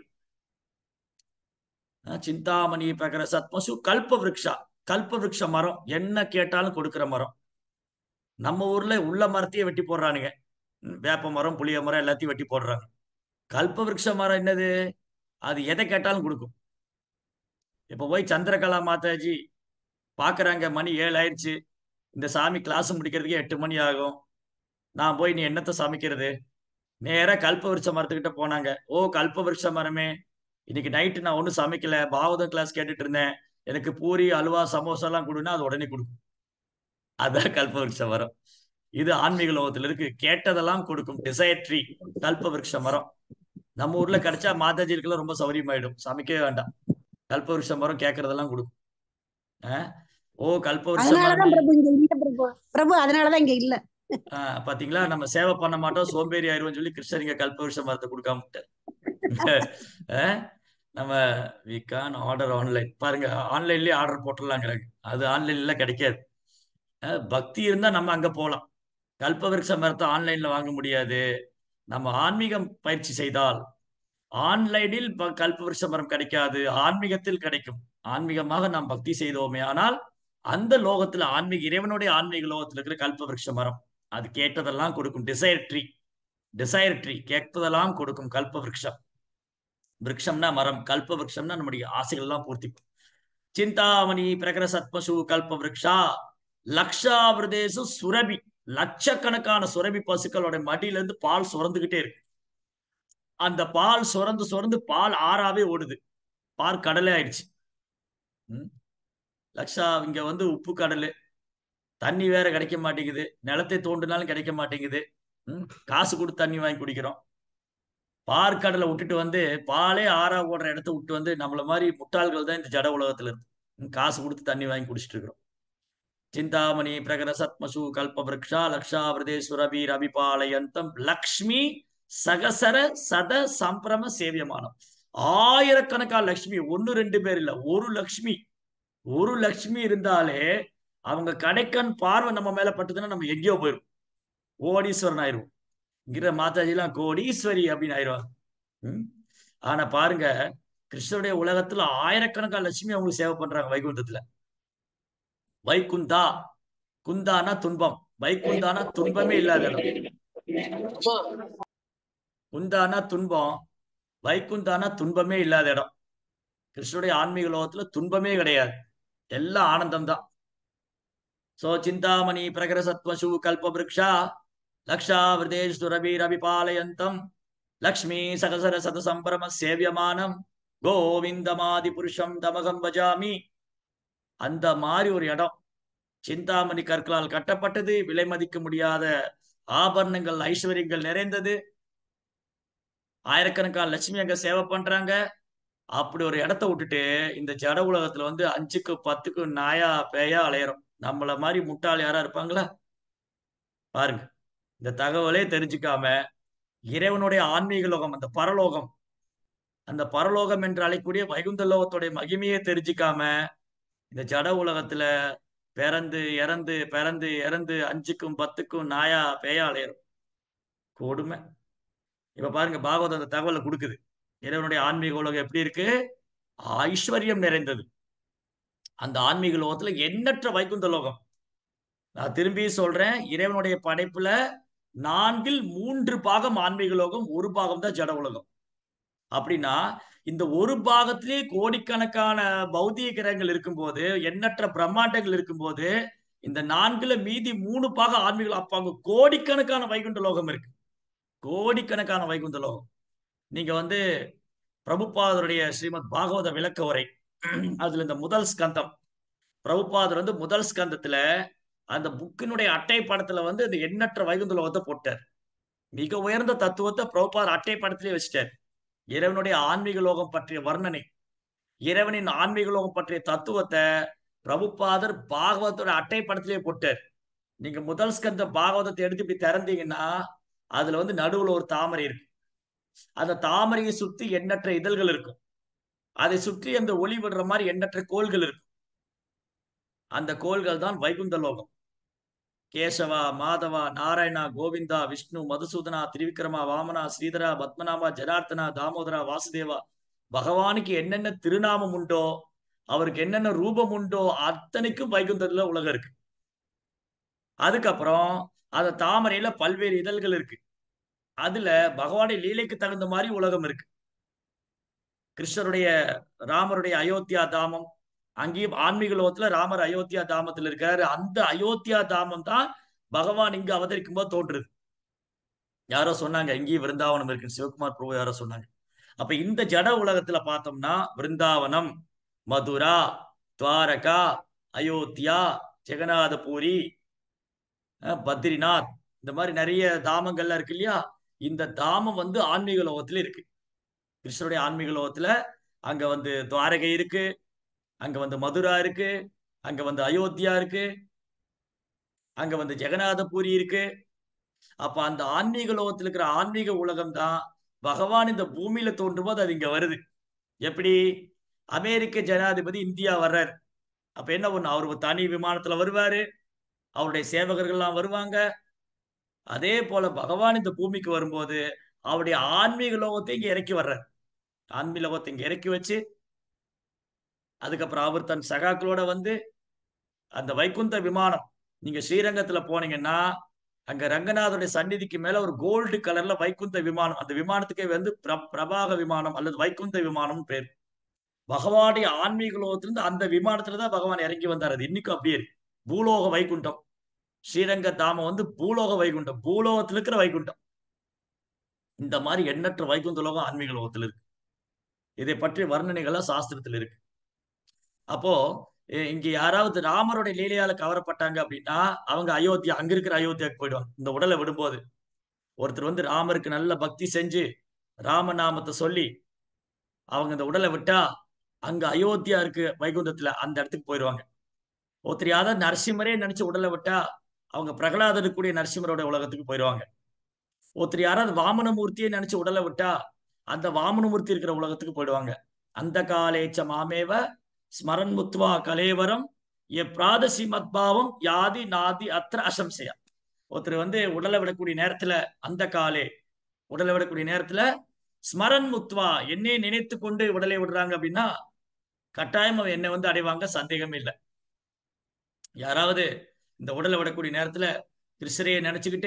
அஹ் சிந்தாமணி பிரகர சத்மசு கல்ப விருக்ஷா கல்ப விருக்ஷ மரம் என்ன கேட்டாலும் கொடுக்கிற மரம் நம்ம ஊர்ல உள்ள மரத்தையே வெட்டி போடுறானுங்க ம், வேப்ப மரம் புளிய மரம் எல்லாத்தையும் வெட்டி போடுறாங்க கல்ப விருட்ச மரம் என்னது அது எதை கேட்டாலும் கொடுக்கும் இப்ப போய் சந்திரகலா மாதாஜி பாக்குறாங்க மணி ஏழு ஆயிடுச்சு இந்த சாமி கிளாஸ் முடிக்கிறதுக்கே எட்டு மணி ஆகும் நான் போய் நீ என்னத்தை சமைக்கிறது நேரா கல்ப விருட்ச மரத்துக்கிட்ட போனாங்க ஓ கல்ப விருட்ச மரமே இன்னைக்கு நைட்டு நான் ஒன்றும் சமைக்கல பாவதம் கிளாஸ் கேட்டுட்டு இருந்தேன் எனக்கு பூரி அல்வா சமோசா எல்லாம் கொடுன்னா அது உடனே கொடுக்கும் அதான் கல்ப விருட்ச மரம் இது ஆன்மீக லோகத்துல இருக்கு கேட்டதெல்லாம் கொடுக்கும் டிசைர் ட்ரீ கல்ப விருட்ச மரம் நம்ம ஊர்ல கிடைச்சா மாதாஜிக்கெல்லாம் ரொம்ப சௌரியமாயிடும் சமைக்கவே வேண்டாம் கல்ப விருட்ச மரம் கேட்கறதெல்லாம் கொடுக்கும் அஹ் ஓ கல்ப விருட்ச அதனாலதான் மரமே பிரபு இங்க இல்ல பிரபு பிரபு அதனாலதான் இங்க இல்ல ஆஹ் பாத்தீங்களா நம்ம சேவை பண்ண மாட்டோம் சோம்பேறி ஆயிருவோம்னு சொல்லி கிருஷ்ணர் இங்க கல்ப விருட்ச மரத்தை கொடுக்காம விட்டார். அஹ் நம்ம வி கான் ஆர்டர் ஆன்லைன் பாருங்க ஆன்லைன்லயே ஆர்டர் போட்டுடலாங்கிறாங்க அது ஆன்லைன்ல கிடைக்காது அஹ் பக்தி இருந்தா நம்ம அங்க போலாம் கல்பவருஷ மரத்தை ஆன்லைன்ல வாங்க முடியாது நம்ம ஆன்மீகம் பயிற்சி செய்தால் ஆன்லைனில் ப- கல்பவருஷ மரம் கிடைக்காது ஆன்மீகத்தில் கிடைக்கும் ஆன்மீகமாக நாம் பக்தி செய்தோமே ஆனால் அந்த லோகத்துல ஆன்மீக இறைவனுடைய ஆன்மீக லோகத்துல இருக்கிற கல்பவருஷ மரம் அது கேட்டதெல்லாம் கொடுக்கும் டிசைர் ட்ரீ டிசைர் ட்ரீ கேட்பதெல்லாம் கொடுக்கும் கல்ப விருட்சம் விருட்சம்னா மரம் கல்ப விருட்சம்னா நம்முடைய ஆசைகள் எல்லாம் பூர்த்தி பண்ணும். சிந்தாமணி பிரகர சத்மசு கல்ப விருட்சா லக்ஷாவிரதேசு சுரபி லட்சக்கணக்கான சுரபி பசுக்களோட மடியில இருந்து பால் சுரந்துகிட்டே இருக்கு அந்த பால் சுரந்து சுரந்து பால் ஆறாவே ஓடுது பால் கடலே ஆயிடுச்சு ம். லக்ஷா இங்க வந்து உப்பு கடல் தண்ணி வேற கிடைக்க மாட்டேங்குது நிலத்தை தோண்டினாலும் கிடைக்க மாட்டேங்குது ம். காசு கொடுத்து தண்ணி வாங்கி குடிக்கிறோம் பார்க்கடலை விட்டுட்டு வந்து பாலே ஆறா ஓடுற இடத்த விட்டு வந்து நம்மள மாதிரி முட்டாள்கள் தான் இந்த ஜட உலகத்துல இருக்கு ம், காசு கொடுத்து தண்ணி வாங்கி குடிச்சிட்டு இருக்கிறோம் சிந்தாமணி பிரகர சத்மசு கல்ப விரக்ஷா லக்ஷாவிரதேஸ்வரபீர் அபிபாலயந்தம் லக்ஷ்மி சகசர சத சம்பிரம சேவியமானம் ஆயிரக்கணக்கான லக்ஷ்மி ஒன்னு ரெண்டு பேர் இல்ல ஒரு லக்ஷ்மி ஒரு லக்ஷ்மி இருந்தாலே அவங்க கடைக்கண் பார்வை நம்ம மேல பட்டதுன்னா நம்ம எங்கேயோ போயிரும் கோடீஸ்வரன் ஆயிருவோம் இங்கிற மாதாஜிலாம் கோடீஸ்வரி அப்படின்னு ஆயிடுவாங்க ம்? ஆனா பாருங்க கிருஷ்ணருடைய உலகத்துல ஆயிரக்கணக்கான லட்சுமி அவங்களுக்கு சேவை பண்றாங்க வைகுந்தத்துல வைகுந்தா குந்தானா துன்பம் வைகுந்தானா துன்பமே இல்லாத இடம் குந்தானா துன்பம் வைகுந்தானா துன்பமே இல்லாத இடம் கிருஷ்ணனுடைய ஆன்மீக லோகத்துல துன்பமே கிடையாது எல்லாம் ஆனந்தம் தான் சோ சிந்தாமணி பிரகர சத்வசு கல்பபிருக்ஷா லக்ஷா விரதேஷ் துரபீரபிபாலயந்தம் லக்ஷ்மி சகசர சத சம்பிரம சேவியமானம் கோவிந்தமாதி புருஷம் தமகம் பஜாமி அந்த மாதிரி ஒரு இடம் சிந்தாமணி கற்களால் கட்டப்பட்டது விலை மதிக்க முடியாத ஆபரணங்கள் ஐஸ்வர்யங்கள் நிறைந்தது ஆயிரக்கணக்கான லட்சுமி அங்க சேவை பண்றாங்க அப்படி ஒரு இடத்த விட்டுட்டு இந்த ஜட உலகத்துல வந்து அஞ்சுக்கு பத்துக்கு நாயா பேயா அலையறோம் நம்மள மாதிரி முட்டாள் யாரா இருப்பாங்களா பாருங்க இந்த தகவலே தெரிஞ்சுக்காம இறைவனுடைய ஆன்மீக லோகம் அந்த பரலோகம் அந்த பரலோகம் என்று அழைக்கக்கூடிய வைகுந்த லோகத்துடைய மகிமையை தெரிஞ்சுக்காம இந்த ஜட உலகத்துல பிறந்து இறந்து பிறந்து இறந்து அஞ்சுக்கும் பத்துக்கும் நாயா பேயா அலையறோம் கொடுமை இப்ப பாருங்க பாகவதம் அந்த தகவலை கொடுக்குது இறைவனுடைய ஆன்மீக உலகம் எப்படி இருக்கு ஐஸ்வர்யம் நிறைந்தது அந்த ஆன்மீக லோகத்துல எண்ணற்ற வைகுந்த லோகம் நான் திரும்பி சொல்றேன் இறைவனுடைய படைப்புல நான்கில் மூன்று பாகம் ஆன்மீக லோகம் ஒரு பாகம் தான் ஜட உலகம் அப்படின்னா இந்த ஒரு பாகத்திலே கோடிக்கணக்கான பௌதிக கிரகங்கள் இருக்கும்போது எண்ணற்ற பிரம்மாண்டங்கள் இருக்கும்போது இந்த நான்குல மீதி மூணு பாகம் ஆன்மீக அப்ப அங்க கோடிக்கணக்கான வைகுண்ட லோகம் இருக்கு கோடிக்கணக்கான வைகுந்த லோகம் நீங்க வந்து பிரபுபாதருடைய ஸ்ரீமத் பாகவத விளக்க உரை அதுல இந்த முதல் ஸ்கந்தம் பிரபுபாதர் வந்து முதல் ஸ்கந்தத்துல அந்த புக்கினுடைய அட்டை படத்துல வந்து இந்த எண்ணற்ற வைகுந்த லோகத்தை போட்டார் மிக உயர்ந்த தத்துவத்தை பிரபுபாதர் அட்டை படத்திலே வச்சிட்டார் இறைவனுடைய ஆன்மீக லோகம் பற்றிய வர்ணனை இறைவனின் ஆன்மீக லோகம் பற்றிய தத்துவத்தை பிரபுபாதர் பாகவத்தோட அட்டை படத்திலே போட்டார் நீங்க முதல் ஸ்கந்த பாகவதத்தை எடுத்து இப்படி திறந்தீங்கன்னா அதுல வந்து நடுவுல ஒரு தாமரை இருக்கு அந்த தாமரையை சுத்தி எண்ணற்ற இதழ்கள் இருக்கும் அதை சுற்றி அந்த ஒளி விடுற மாதிரி எண்ணற்ற கோள்கள் இருக்கும் அந்த கோள்கள் தான் வைகுந்த லோகம் கேசவா மாதவா நாராயணா கோவிந்தா விஷ்ணு மதுசூதனா திரிவிக்ரமா வாமனா ஸ்ரீதரா பத்மநாபா ஜனார்த்தனா தாமோதரா வாசுதேவா பகவானுக்கு என்னென்ன திருநாமம் உண்டோ அவருக்கு என்னென்ன ரூபம் உண்டோ அத்தனைக்கும் வைகுந்தத்துல உலகம் இருக்கு அதுக்கப்புறம் அந்த தாமரையில பல்வேறு இதழ்கள் இருக்கு அதுல பகவானுடைய லீலைக்கு தகுந்த மாதிரி உலகம் இருக்கு கிருஷ்ணருடைய ராமருடைய அயோத்தியா தாமம் அங்கேயும் ஆன்மீக லோகத்துல ராமர் அயோத்தியா தாமத்துல இருக்காரு அந்த அயோத்தியா தாமம் தான் பகவான் இங்க அவதரிக்கும் போது தோன்றுது யாரோ சொன்னாங்க இங்கேயும் விருந்தாவனம் இருக்கு சிவகுமார் பிரபு யாரோ சொன்னாங்க அப்ப இந்த ஜட உலகத்துல பார்த்தோம்னா விருந்தாவனம் மதுரா துவாரகா அயோத்தியா ஜெகநாதபுரி பத்ரிநாத் இந்த மாதிரி நிறைய தாமங்கள்லாம் இருக்கு இல்லையா இந்த தாமம் வந்து ஆன்மீக லோகத்துல இருக்கு கிருஷ்ணருடைய ஆன்மீக லோகத்துல அங்க வந்து துவாரகை இருக்கு அங்க வந்து மதுரா இருக்கு அங்க வந்து அயோத்தியா இருக்கு அங்க வந்து ஜெகநாதபுரி இருக்கு அப்ப அந்த ஆன்மீக லோகத்துல இருக்கிற ஆன்மீக உலகம் தான் பகவான் இந்த பூமியில தோன்றும் போது அது இங்க வருது எப்படி அமெரிக்க ஜனாதிபதி இந்தியா வர்றாரு அப்ப என்ன ஒண்ணு அவர் தனி விமானத்துல வருவாரு அவருடைய சேவகர்கள்லாம் வருவாங்க அதே போல பகவான் இந்த பூமிக்கு வரும்போது அவருடைய ஆன்மீக லோகத்தை இங்க இறக்கி வர்றார் ஆன்மீக லோகத்தை இங்க இறக்கி வச்சு அதுக்கப்புறம் அவர் தன் சகாக்களோட வந்து அந்த வைகுந்த விமானம் நீங்க ஸ்ரீரங்கத்துல போனீங்கன்னா அங்க ரங்கநாதருடைய சந்நிதிக்கு மேல ஒரு கோல்டு கலர்ல வைகுந்த விமானம் அந்த விமானத்துக்கே வந்து பிரபாக விமானம் அல்லது வைகுந்த விமானம் பேர் பகவானுடைய ஆன்மீக லோகத்திலிருந்து அந்த விமானத்துலதான் பகவான் இறங்கி வந்தார் அது இன்னைக்கும் அப்படியே இருக்கு பூலோக வைகுண்டம் ஸ்ரீரங்க தாமம் வந்து பூலோக வைகுண்டம் பூலோகத்தில் இருக்கிற வைகுண்டம் இந்த மாதிரி எண்ணற்ற வைகுந்த லோகம் ஆன்மீக லோகத்தில் இருக்கு இதை பற்றிய வர்ணனைகள்லாம் சாஸ்திரத்தில் இருக்கு அப்போ இங்க யாராவது ராமருடைய லீலையால கவரப்பட்டாங்க அப்படின்னா அவங்க அயோத்தியா அங்க இருக்கிற அயோத்தியாவுக்கு போயிடுவாங்க இந்த உடலை விடும்போது ஒருத்தர் வந்து ராமருக்கு நல்ல பக்தி செஞ்சு ராமநாமத்தை சொல்லி அவங்க இந்த உடலை விட்டா அங்க அயோத்தியா இருக்கு வைகுந்தத்துல அந்த இடத்துக்கு போயிடுவாங்க ஒருத்தர் யாராவது நரசிம்மரே நினைச்சு உடலை விட்டா அவங்க பிரகலாதர் கூடிய நரசிம்மரோட உலகத்துக்கு போயிடுவாங்க ஒருத்தர் யாராவது வாமனமூர்த்தியை நினைச்சு உடலை விட்டா அந்த வாமனமூர்த்தி இருக்கிற உலகத்துக்கு போயிடுவாங்க அந்த காலேச்ச மாமேவ ஸ்மரன் முத்வா கலேவரம் எ பிராதசி மத்பாவம் யாதி நாதி அத்திர அசம்சயா ஒருத்தர் வந்து உடலை விடக்கூடிய நேரத்துல அந்த காலே உடலை விடக்கூடிய நேரத்துல ஸ்மரன் முத்வா என்னை நினைத்து கொண்டு உடலை விடுறாங்க அப்படின்னா கட்டாயம் அவன் என்னை வந்து அடைவாங்க சந்தேகம் இல்லை யாராவது இந்த உடலை விடக்கூடிய நேரத்துல கிருஷ்ணரையை நினைச்சுக்கிட்டு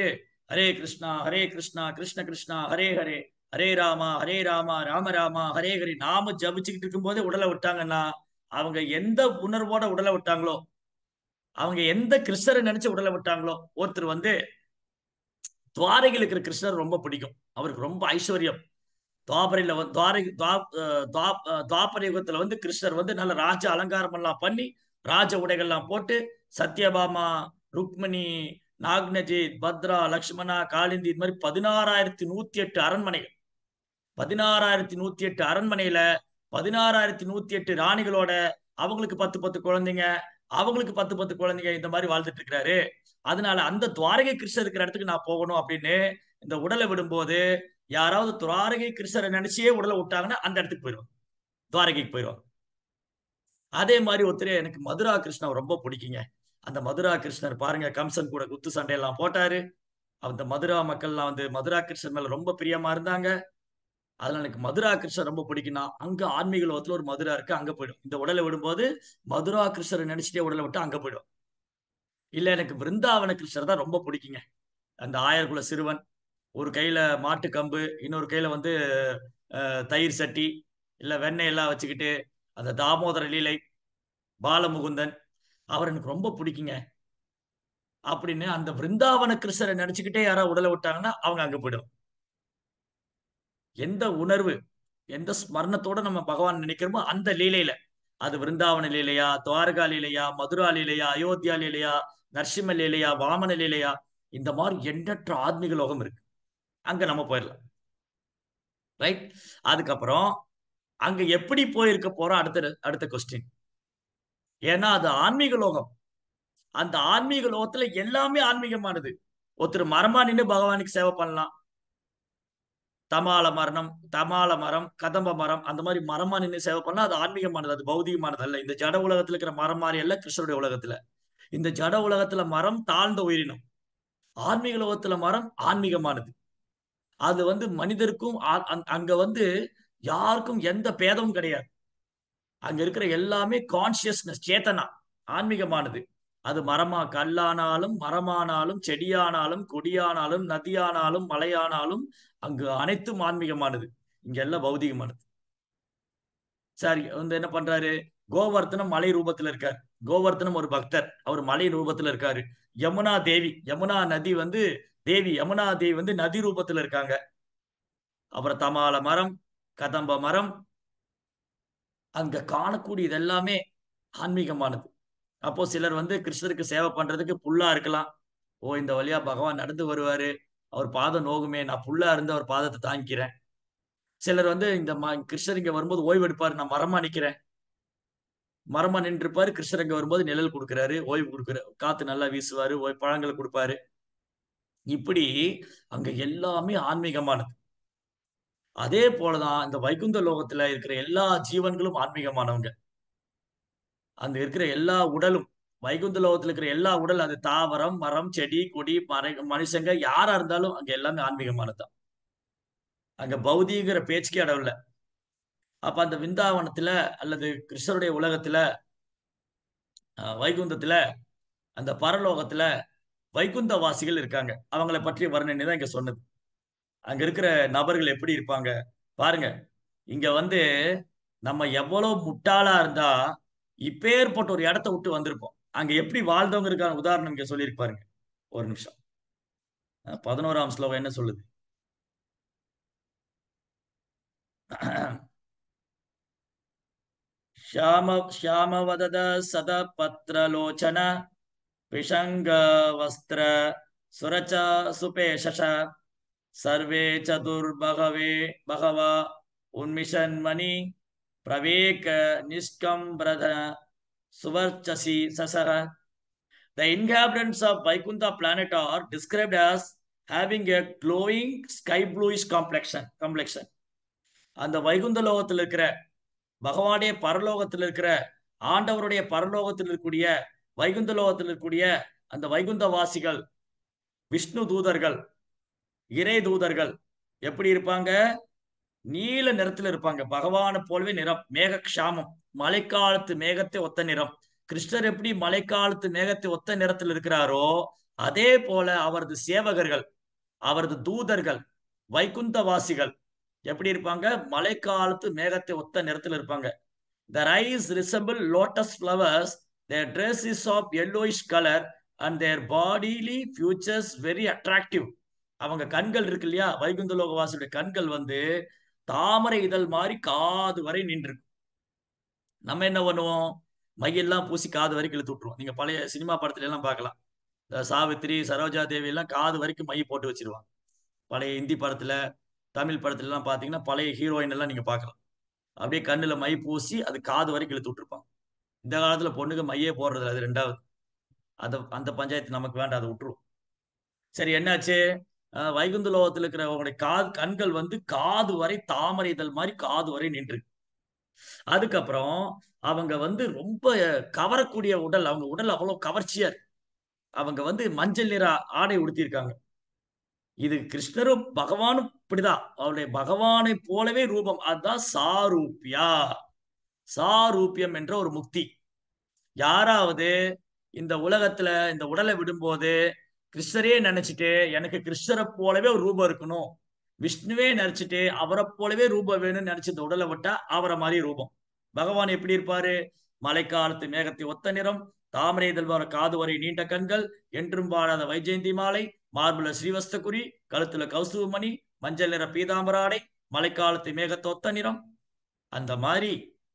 ஹரே கிருஷ்ணா ஹரே கிருஷ்ணா கிருஷ்ண கிருஷ்ணா ஹரே ஹரே ஹரே ராமா ஹரே ராமா ராம ராமா ஹரே ஹரி நாம ஜபிச்சுக்கிட்டு இருக்கும்போதே உடலை விட்டாங்கன்னா அவங்க எந்த உணர்வோட உடலை விட்டாங்களோ அவங்க எந்த கிருஷ்ணரை நினைச்சு உடலை விட்டாங்களோ ஒருத்தர் வந்து துவாரையில் இருக்கிற கிருஷ்ணர் ரொம்ப பிடிக்கும் அவருக்கு ரொம்ப ஐஸ்வர்யம் துவாபரையில வந்து துவாரை துவாபர யுகத்துல வந்து கிருஷ்ணர் வந்து நல்ல ராஜ அலங்காரம் எல்லாம் பண்ணி ராஜ உடைகள்லாம் போட்டு சத்யபாமா ருக்மணி நாக்னஜித் பத்ரா லக்ஷ்மணா காளிந்தி இது மாதிரி பதினாறாயிரத்தி நூத்தி எட்டு அரண்மனைகள் பதினாறாயிரத்தி நூத்தி எட்டு அரண்மனையில பதினாறாயிரத்தி நூத்தி எட்டு ராணிகளோட அவங்களுக்கு பத்து பத்து குழந்தைங்க அவங்களுக்கு பத்து பத்து குழந்தைங்க இந்த மாதிரி வாழ்ந்துட்டு இருக்கிறாரு அதனால அந்த துவாரகை கிருஷ்ணர் இருக்கிற இடத்துக்கு நான் போகணும் அப்படின்னு இந்த உடலை விடும்போது யாராவது துவாரகை கிருஷ்ணரை நினைச்சே உடலை விட்டாங்கன்னா அந்த இடத்துக்கு போயிடுவாங்க துவாரகைக்கு போயிடுவாங்க அதே மாதிரி ஒருத்தர் எனக்கு மதுரா கிருஷ்ணன் ரொம்ப பிடிக்குங்க அந்த மதுரா கிருஷ்ணர் பாருங்க கம்சன் கூட குத்து சண்டையெல்லாம் போட்டாரு அந்த மதுரா மக்கள்லாம் வந்து மதுரா கிருஷ்ணன் மேல ரொம்ப பிரியமா இருந்தாங்க அதனால எனக்கு மதுரா கிருஷ்ணர் ரொம்ப பிடிக்கும்னா அங்க ஆன்மீக லோகத்துல ஒரு மதுரா இருக்கு அங்க போயிடும் இந்த உடலை விடும்போது மதுரா கிருஷ்ணரை நினைச்சிட்டே உடலை விட்டு அங்க போயிடும் இல்ல எனக்கு பிருந்தாவன கிருஷ்ணர் தான் ரொம்ப பிடிக்குங்க அந்த ஆயர்குல சிறுவன் ஒரு கையில மாட்டு கம்பு இன்னொரு கையில வந்து தயிர் சட்டி இல்ல வெண்ணெய் எல்லாம் வச்சுக்கிட்டு அந்த தாமோதர லீலை பாலமுகுந்தன் அவர் எனக்கு ரொம்ப பிடிக்குங்க அப்படின்னு அந்த பிருந்தாவன கிருஷ்ணரை நினைச்சுக்கிட்டே யாராவது உடலை விட்டாங்கன்னா அவங்க அங்க போயிடும் எந்த உணர்வு எந்த ஸ்மரணத்தோட நம்ம பகவான் நினைக்கிறோமோ அந்த லீலையில அது விருந்தாவன லீலையா துவாரகா லீலையா மதுரா லீலையா அயோத்தியா லீலையா நரசிம்ம லீலையா வாமன லீலையா இந்த மாதிரி எண்ணற்ற ஆத்மீக லோகம் இருக்கு அங்க நம்ம போயிடலாம் ரைட் அதுக்கப்புறம் அங்க எப்படி போயிருக்க போறோம் அடுத்த அடுத்த கொஸ்டின் ஏன்னா அது ஆன்மீக லோகம் அந்த ஆன்மீக லோகத்துல எல்லாமே ஆன்மீகமானது ஒருத்தர் மரமா நின்று பகவானுக்கு சேவை பண்ணலாம் தமால மரணம் தமால மரம் கதம்ப மரம் அந்த மாதிரி மரமா நின்று சேவை பண்ணா அது ஆன்மீகமானது அது பௌதிகமானது அல்ல இந்த ஜட உலகத்துல இருக்கிற மரம் மாதிரி அல்ல கிருஷ்ணருடைய உலகத்துல இந்த ஜட உலகத்துல மரம் தாழ்ந்த உயிரினம் ஆன்மீக உலகத்துல மரம் ஆன்மீகமானது அது வந்து மனிதருக்கும் அங்க வந்து யாருக்கும் எந்த பேதமும் கிடையாது அங்க இருக்கிற எல்லாமே கான்சியஸ்னஸ் சேத்தனா ஆன்மீகமானது அது மரமா கல்லானாலும் மரமானாலும் செடியானாலும் கொடியானாலும் நதியானாலும் மலையானாலும் அங்கு அனைத்தும் ஆன்மீகமானது இங்க எல்லாம் பௌதிகமானது சரி வந்து என்ன பண்றாரு கோவர்த்தனம் மலை ரூபத்துல இருக்காரு கோவர்த்தனம் ஒரு பக்தர் அவர் மலை ரூபத்துல இருக்காரு யமுனா தேவி யமுனா நதி வந்து தேவி யமுனா தேவி வந்து நதி ரூபத்துல இருக்காங்க அப்புறம் தமால மரம் கதம்ப மரம் அங்க காணக்கூடியது எல்லாமே ஆன்மீகமானது அப்போ சிலர் வந்து கிருஷ்ணருக்கு சேவை பண்றதுக்கு புல்லா இருக்கலாம் ஓ இந்த வழியா பகவான் நடந்து வருவாரு அவர் பாதம் நோகுமே நான் புல்லா இருந்து அவர் பாதத்தை தாங்கிக்கிறேன் சிலர் வந்து இந்த கிருஷ்ணர் இங்க வரும்போது ஓய்வு எடுப்பாரு நான் மரமா நிக்கிறேன் மரமா நின்று இருப்பாரு கிருஷ்ணர் இங்க வரும்போது நிழல் கொடுக்குறாரு ஓய்வு கொடுக்குறாரு காத்து நல்லா வீசுவாரு ஓய் பழங்களை கொடுப்பாரு இப்படி அங்க எல்லாமே ஆன்மீகமானது அதே போலதான் இந்த வைகுந்த லோகத்துல இருக்கிற எல்லா ஜீவன்களும் ஆன்மீகமானவங்க அங்க இருக்கிற எல்லா உடலும் வைகுந்த லோகத்துல இருக்கிற எல்லா உடல் அது தாவரம் மரம் செடி கொடி மறை மனுஷங்க யாரா இருந்தாலும் அங்க எல்லாமே ஆன்மீகமானதுதான் அங்க பௌதிங்கிற பேச்சுக்கே இடம் இல்லை அப்ப அந்த விந்தாவனத்துல அல்லது கிருஷ்ணருடைய உலகத்துல வைகுந்தத்துல அந்த பரலோகத்துல வைகுந்த வாசிகள் இருக்காங்க அவங்கள பற்றி வர்ணனை தான் இங்க சொன்னது அங்க இருக்கிற நபர்கள் எப்படி இருப்பாங்க பாருங்க இங்க வந்து நம்ம எவ்வளவு முட்டாளா இருந்தா இப்பேற்பட்ட ஒரு இடத்த விட்டு வந்திருப்போம் அங்க எப்படி வாழ்ந்தவங்க இருக்கான உதாரணம் இங்க சொல்லியிருப்பாருங்க ஒரு நிமிஷம் பதினோராம் ஸ்லோகம் என்ன சொல்லுது ஷாம ஷாமவதத சத பத்ரலோச்சன பிஷங்க வஸ்திர சுரச்ச சுபேஷ சர்வே சதுர்பகவே பகவா உன்மிஷன்மணி பிரவேக நிஷ்கம்பிரத சுவர்ச்சசி சசர The inhabitants of Vaikuntha planet are described as having a glowing sky bluish complexion. complexion. அந்த வைகுந்த லோகத்தில் இருக்கிற பகவானுடைய பரலோகத்தில் இருக்கிற ஆண்டவருடைய பரலோகத்தில் இருக்கக்கூடிய வைகுந்த லோகத்தில் இருக்கக்கூடிய அந்த வைகுந்த வாசிகள் விஷ்ணு தூதர்கள் இறை தூதர்கள் எப்படி இருப்பாங்க நீல நிறத்துல இருப்பாங்க பகவானை போலவே நிறம் மேக க்ஷாமம் மழைக்காலத்து மேகத்தை ஒத்த நிறம் கிருஷ்ணர் எப்படி மழைக்காலத்து மேகத்தை ஒத்த நிறத்தில் இருக்கிறாரோ அதே போல அவரது சேவகர்கள் அவரது தூதர்கள் வைகுந்தவாசிகள் எப்படி இருப்பாங்க மழைக்காலத்து மேகத்தை ஒத்த நிறத்தில் இருப்பாங்க their eyes resemble lotus flowers their dress is of yellowish color and their bodily features very attractive அவங்க கண்கள் இருக்கு இல்லையா வைகுந்த லோகவாசியுடைய கண்கள் வந்து தாமரை இதழ் மாதிரி காது வரை நின்று நம்ம என்ன பண்ணுவோம் மையெல்லாம் பூசி காது வரைக்கும் இழுத்து விட்டுருவோம் நீங்க பழைய சினிமா படத்துல எல்லாம் பார்க்கலாம் இந்த சாவித்திரி சரோஜா தேவி எல்லாம் காது வரைக்கும் மை போட்டு வச்சிருவாங்க பழைய ஹிந்தி படத்துல தமிழ் படத்துல எல்லாம் பாத்தீங்கன்னா பழைய ஹீரோயின் எல்லாம் நீங்க பார்க்கலாம் அப்படியே கண்ணுல மை பூசி அது காது வரைக்கும் இழுத்து விட்டுருப்பாங்க இந்த காலத்துல பொண்ணுக்கு மையே போடுறது இல்ல, அது ரெண்டாவது அந்த அந்த பஞ்சாயத்து நமக்கு வேண்டாம் அதை விட்டுரும் சரி என்னாச்சு அஹ் வைகுந்த லோகத்துல இருக்கிற அவங்களுடைய காது கண்கள் வந்து காது வரை தாமரை இதழ் மாதிரி காது வரை நின்று அதுக்கப்புறம் அவங்க வந்து ரொம்ப கவரக்கூடிய உடல் அவங்க உடல் அவ்வளவு கவர்ச்சியா இருக்கு அவங்க வந்து மஞ்சள் நிற ஆடை உடுத்தியிருக்காங்க இது கிருஷ்ணரும் பகவானும் இப்படிதான் அவருடைய பகவானை போலவே ரூபம் அதுதான் சாரூப்யா சாரூபியம் என்ற ஒரு முக்தி யாராவது இந்த உலகத்துல இந்த உடலை விடும்போது கிருஷ்ணரே நினைச்சிட்டு எனக்கு கிருஷ்ணரை போலவே ஒரு ரூபம் இருக்கணும் விஷ்ணுவே நினைச்சிட்டு அவரை போலவே ரூபம் வேணும்னு நினைச்சு இந்த உடலை விட்டா அவரை மாதிரி ரூபம் பகவான் எப்படி இருப்பாரு மழைக்காலத்து மேகத்தை ஒத்த நிறம் தாமரை இதழ்வார காது வரை நீண்ட கண்கள் என்றும் வாழாத வைஜெயந்தி மாலை மார்புல ஸ்ரீவஸ்தகுரி கழுத்துல கௌசுவமணி மஞ்சள் நிற பீதாம்பர ஆடை மழைக்காலத்து மேகத்தை ஒத்த நிறம் அந்த மாதிரி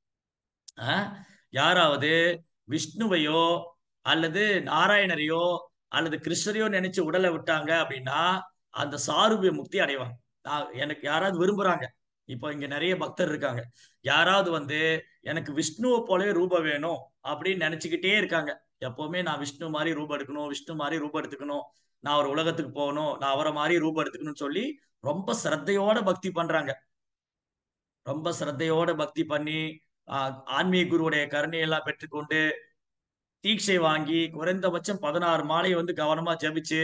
ஆஹ், யாராவது விஷ்ணுவையோ அல்லது நாராயணரையோ அல்லது கிருஷ்ணரையோ நினைச்சு உடலை விட்டாங்க அப்படின்னா அந்த சாரூபிய முக்தி அடைவாங்க நான் எனக்கு யாராவது விரும்புறாங்க இப்போ இங்க நிறைய பக்தர் இருக்காங்க யாராவது வந்து எனக்கு விஷ்ணுவை போலவே ரூபம் வேணும் அப்படின்னு நினைச்சுக்கிட்டே இருக்காங்க எப்பவுமே நான் விஷ்ணு மாதிரி ரூபம் எடுக்கணும் விஷ்ணு மாதிரி ரூபம் எடுத்துக்கணும் நான் ஒரு உலகத்துக்கு போகணும் நான் அவரை மாதிரி ரூபம் எடுத்துக்கணும்னு சொல்லி ரொம்ப சிரத்தையோட பக்தி பண்றாங்க ரொம்ப சிரத்தையோட பக்தி பண்ணி ஆஹ், ஆன்மீக குருவுடைய கருணையெல்லாம் பெற்றுக்கொண்டு தீட்சை வாங்கி குறைந்தபட்சம் பதினாறு மாலை வந்து கவனமா ஜெபிச்சு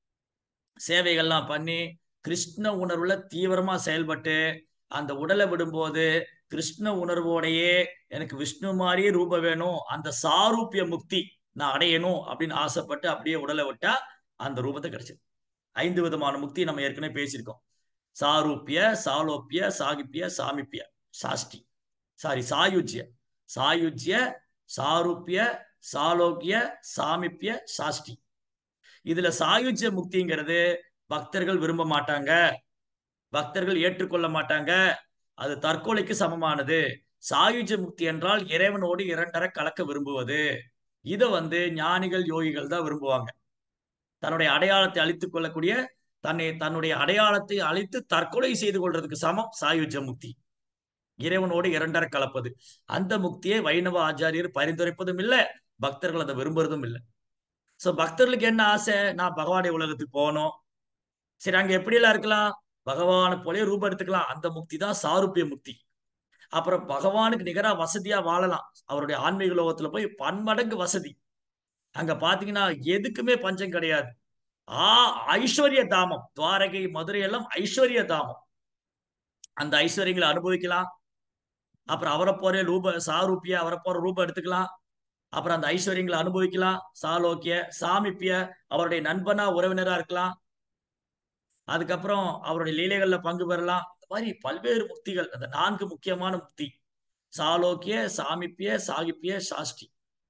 சேவைகள்லாம் பண்ணி கிருஷ்ண உணர்வுல தீவிரமா செயல்பட்டு அந்த உடலை விடும்போது கிருஷ்ண உணர்வோடையே எனக்கு விஷ்ணு மாதிரியே ரூபம் வேணும் அந்த சாரூபிய முக்தி நான் அடையணும் அப்படின்னு ஆசைப்பட்டு அப்படியே உடலை விட்டா அந்த ரூபத்தை கிடைச்சது ஐந்து விதமான முக்தி நம்ம ஏற்கனவே பேசியிருக்கோம் சாரூபிய சாலோப்பிய சாகிப்பிய சாமிப்பிய சாஷ்டி சாரி சாயுஜ்ய சாயுஜ்ய சாரூபிய சாலோக்கிய சாமிப்பிய சாஷ்டி இதுல சாயுஜ்ய முக்திங்கிறது பக்தர்கள் விரும்ப மாட்டாங்க பக்தர்கள் ஏற்றுக்கொள்ள மாட்டாங்க அது தற்கொலைக்கு சமமானது சாயுஜ முக்தி என்றால் இறைவனோடு இரண்டரை கலக்க விரும்புவது இதை வந்து ஞானிகள் யோகிகள் தான் விரும்புவாங்க தன்னுடைய அடையாளத்தை அழித்துக் கொள்ளக்கூடிய தன்னை தன்னுடைய அடையாளத்தை அழித்து தற்கொலை செய்து கொள்றதுக்கு சமம் சாயுஜ முக்தி இறைவனோடு இரண்டரை கலப்பது அந்த முக்தியை வைணவ ஆச்சாரியர் பரிந்துரைப்பதும் இல்லை பக்தர்கள் அதை விரும்புறதும் இல்லை சோ பக்தர்களுக்கு என்ன ஆசை நான் பகவானுடைய உலகத்துக்கு போகணும் சரி அங்க எப்படி எல்லாம் இருக்கலாம் பகவானை போலே ரூபம் எடுத்துக்கலாம் அந்த முக்தி தான் சாருப்பிய முக்தி அப்புறம் பகவானுக்கு நிகரா வசதியா வாழலாம் அவருடைய ஆன்மீக லோகத்துல போய் பன்மடங்கு வசதி அங்க பாத்தீங்கன்னா எதுக்குமே பஞ்சம் கிடையாது ஆ ஐஸ்வர்ய தாமம் துவாரகை மதுரை எல்லாம் ஐஸ்வர்ய தாமம் அந்த ஐஸ்வர்யங்களை அனுபவிக்கலாம் அப்புறம் அவரை போற ரூப சாரூபிய அவரை போற ரூபம் எடுத்துக்கலாம் அப்புறம் அந்த ஐஸ்வர்யங்களை அனுபவிக்கலாம் சாலோக்கிய சாமிப்பிய அவருடைய நண்பனா உறவினரா இருக்கலாம் அதுக்கப்புறம் அவருடைய லீலைகள்ல பங்கு பெறலாம் இந்த மாதிரி பல்வேறு முக்திகள் அந்த நான்கு முக்கியமான முக்தி சாலோக்கிய சாமிப்பிய சாகிப்பிய சாஷ்டி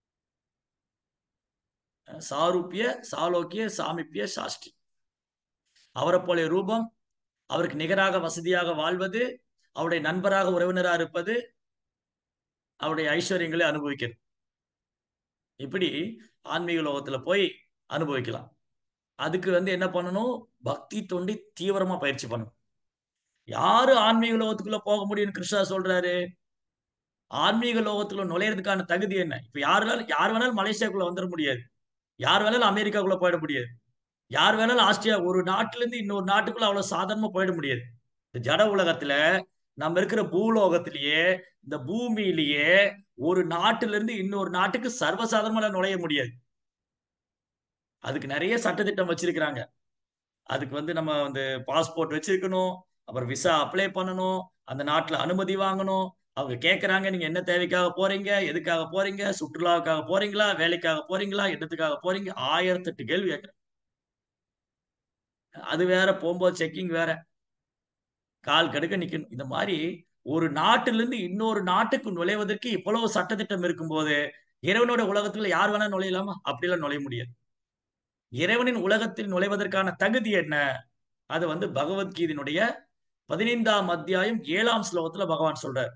சாரூபிய சாலோக்கிய சாமிப்பிய சாஷ்டி அவரை போல ரூபம் அவருக்கு நிகராக வசதியாக வாழ்வது அவருடைய நண்பராக உறவினராக இருப்பது அவருடைய ஐஸ்வர்யங்களை அனுபவிக்கிறது இப்படி ஆன்மீக லோகத்துல போய் அனுபவிக்கலாம் அதுக்கு வந்து என்ன பண்ணணும் பக்தி தொண்டி தீவிரமா பயிற்சி பண்ணணும் யாரு ஆன்மீக லோகத்துக்குள்ள போக முடியும்னு கிருஷ்ணா சொல்றாரு ஆன்மீக லோகத்துக்குள்ள நுழையிறதுக்கான தகுதி என்ன இப்ப யார் வேணாலும் யார் வேணாலும் மலேசியாக்குள்ள வந்துட முடியாது யார் வேணாலும் அமெரிக்காக்குள்ள போயிட முடியாது யார் வேணாலும் ஆஸ்திரியா ஒரு நாட்டுல இருந்து இன்னொரு நாட்டுக்குள்ள அவ்வளவு சாதாரணமா போயிட முடியாது இந்த ஜட உலகத்துல நம்ம இருக்கிற பூலோகத்திலேயே இந்த பூமியிலேயே ஒரு நாட்டுல இருந்து இன்னொரு நாட்டுக்கு சர்வசாதாரணமா நுழைய முடியாது அதுக்கு நிறைய சட்டத்திட்டம் வச்சிருக்கிறாங்க அதுக்கு வந்து நம்ம வந்து பாஸ்போர்ட் வச்சிருக்கணும் அப்புறம் விசா அப்ளை பண்ணணும் அந்த நாட்டுல அனுமதி வாங்கணும் அவங்க கேட்கறாங்க நீங்க என்ன தேவைக்காக போறீங்க எதுக்காக போறீங்க சுற்றுலாவுக்காக போறீங்களா வேலைக்காக போறீங்களா என்னத்துக்காக போறீங்க ஆயிரத்தெட்டு கேள்வி கேட்கறாங்க அது வேற போகும்போது செக்கிங் வேற கால் கடுக்க நிக்கணும் இந்த மாதிரி ஒரு நாட்டிலிருந்து இன்னொரு நாட்டுக்கு நுழைவதற்கு இவ்வளவு சட்டத்திட்டம் இருக்கும்போது இறைவனோட உலகத்துல யார் வேணா நுழையலாமா அப்படிலாம் நுழைய முடியாது இறைவனின் உலகத்தில் நுழைவதற்கான தகுதி என்ன அது வந்து பகவத்கீதையினுடைய பதினைந்தாம் அத்தியாயம் ஏழாம் ஸ்லோகத்துல பகவான் சொல்றார்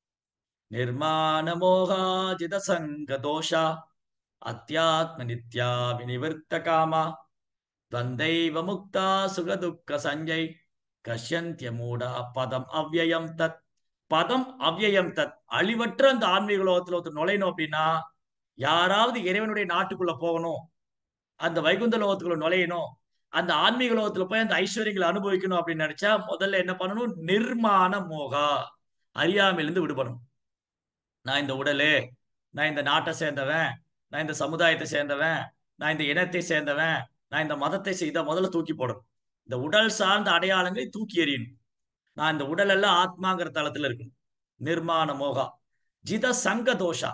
நிர்மாண மோகா ஜித சங்க தோஷா அத்தியாத்ம நித்யா வினிவர்த்த காமா துவந்தைவ முக்தா சுக துக்க சஞ்சய் கஷ்யந்திய மூடா பதம் அவ்யயம் தத் பதம் அவ்யயம் தத் அழிவற்ற அந்த ஆன்மீக லோகத்துல ஒருத்தர் நுழையணும் அப்படின்னா யாராவது இறைவனுடைய நாட்டுக்குள்ள போகணும் அந்த வைகுந்த லோகத்துக்குள்ள நுழையணும் அந்த ஆன்மீக லோகத்துல போய் அந்த ஐஸ்வர்யங்களை அனுபவிக்கணும் அப்படின்னு நினைச்சா முதல்ல என்ன பண்ணணும் நிர்மாண மோகா அறியாமையிலிருந்து விடுபடணும் நான் இந்த உடலு நான் இந்த நாட்டை சேர்ந்தவன் நான் இந்த சமுதாயத்தை சேர்ந்தவன் நான் இந்த இனத்தை சேர்ந்தவன் நான் இந்த மதத்தை செய்த முதல்ல தூக்கி போடணும் இந்த உடல் சார்ந்த அடையாளங்களை தூக்கி எறியணும் நான் இந்த உடல் எல்லாம் ஆத்மாங்கிற தளத்துல இருக்கணும் நிர்மாண மோகா ஜித சங்க தோஷா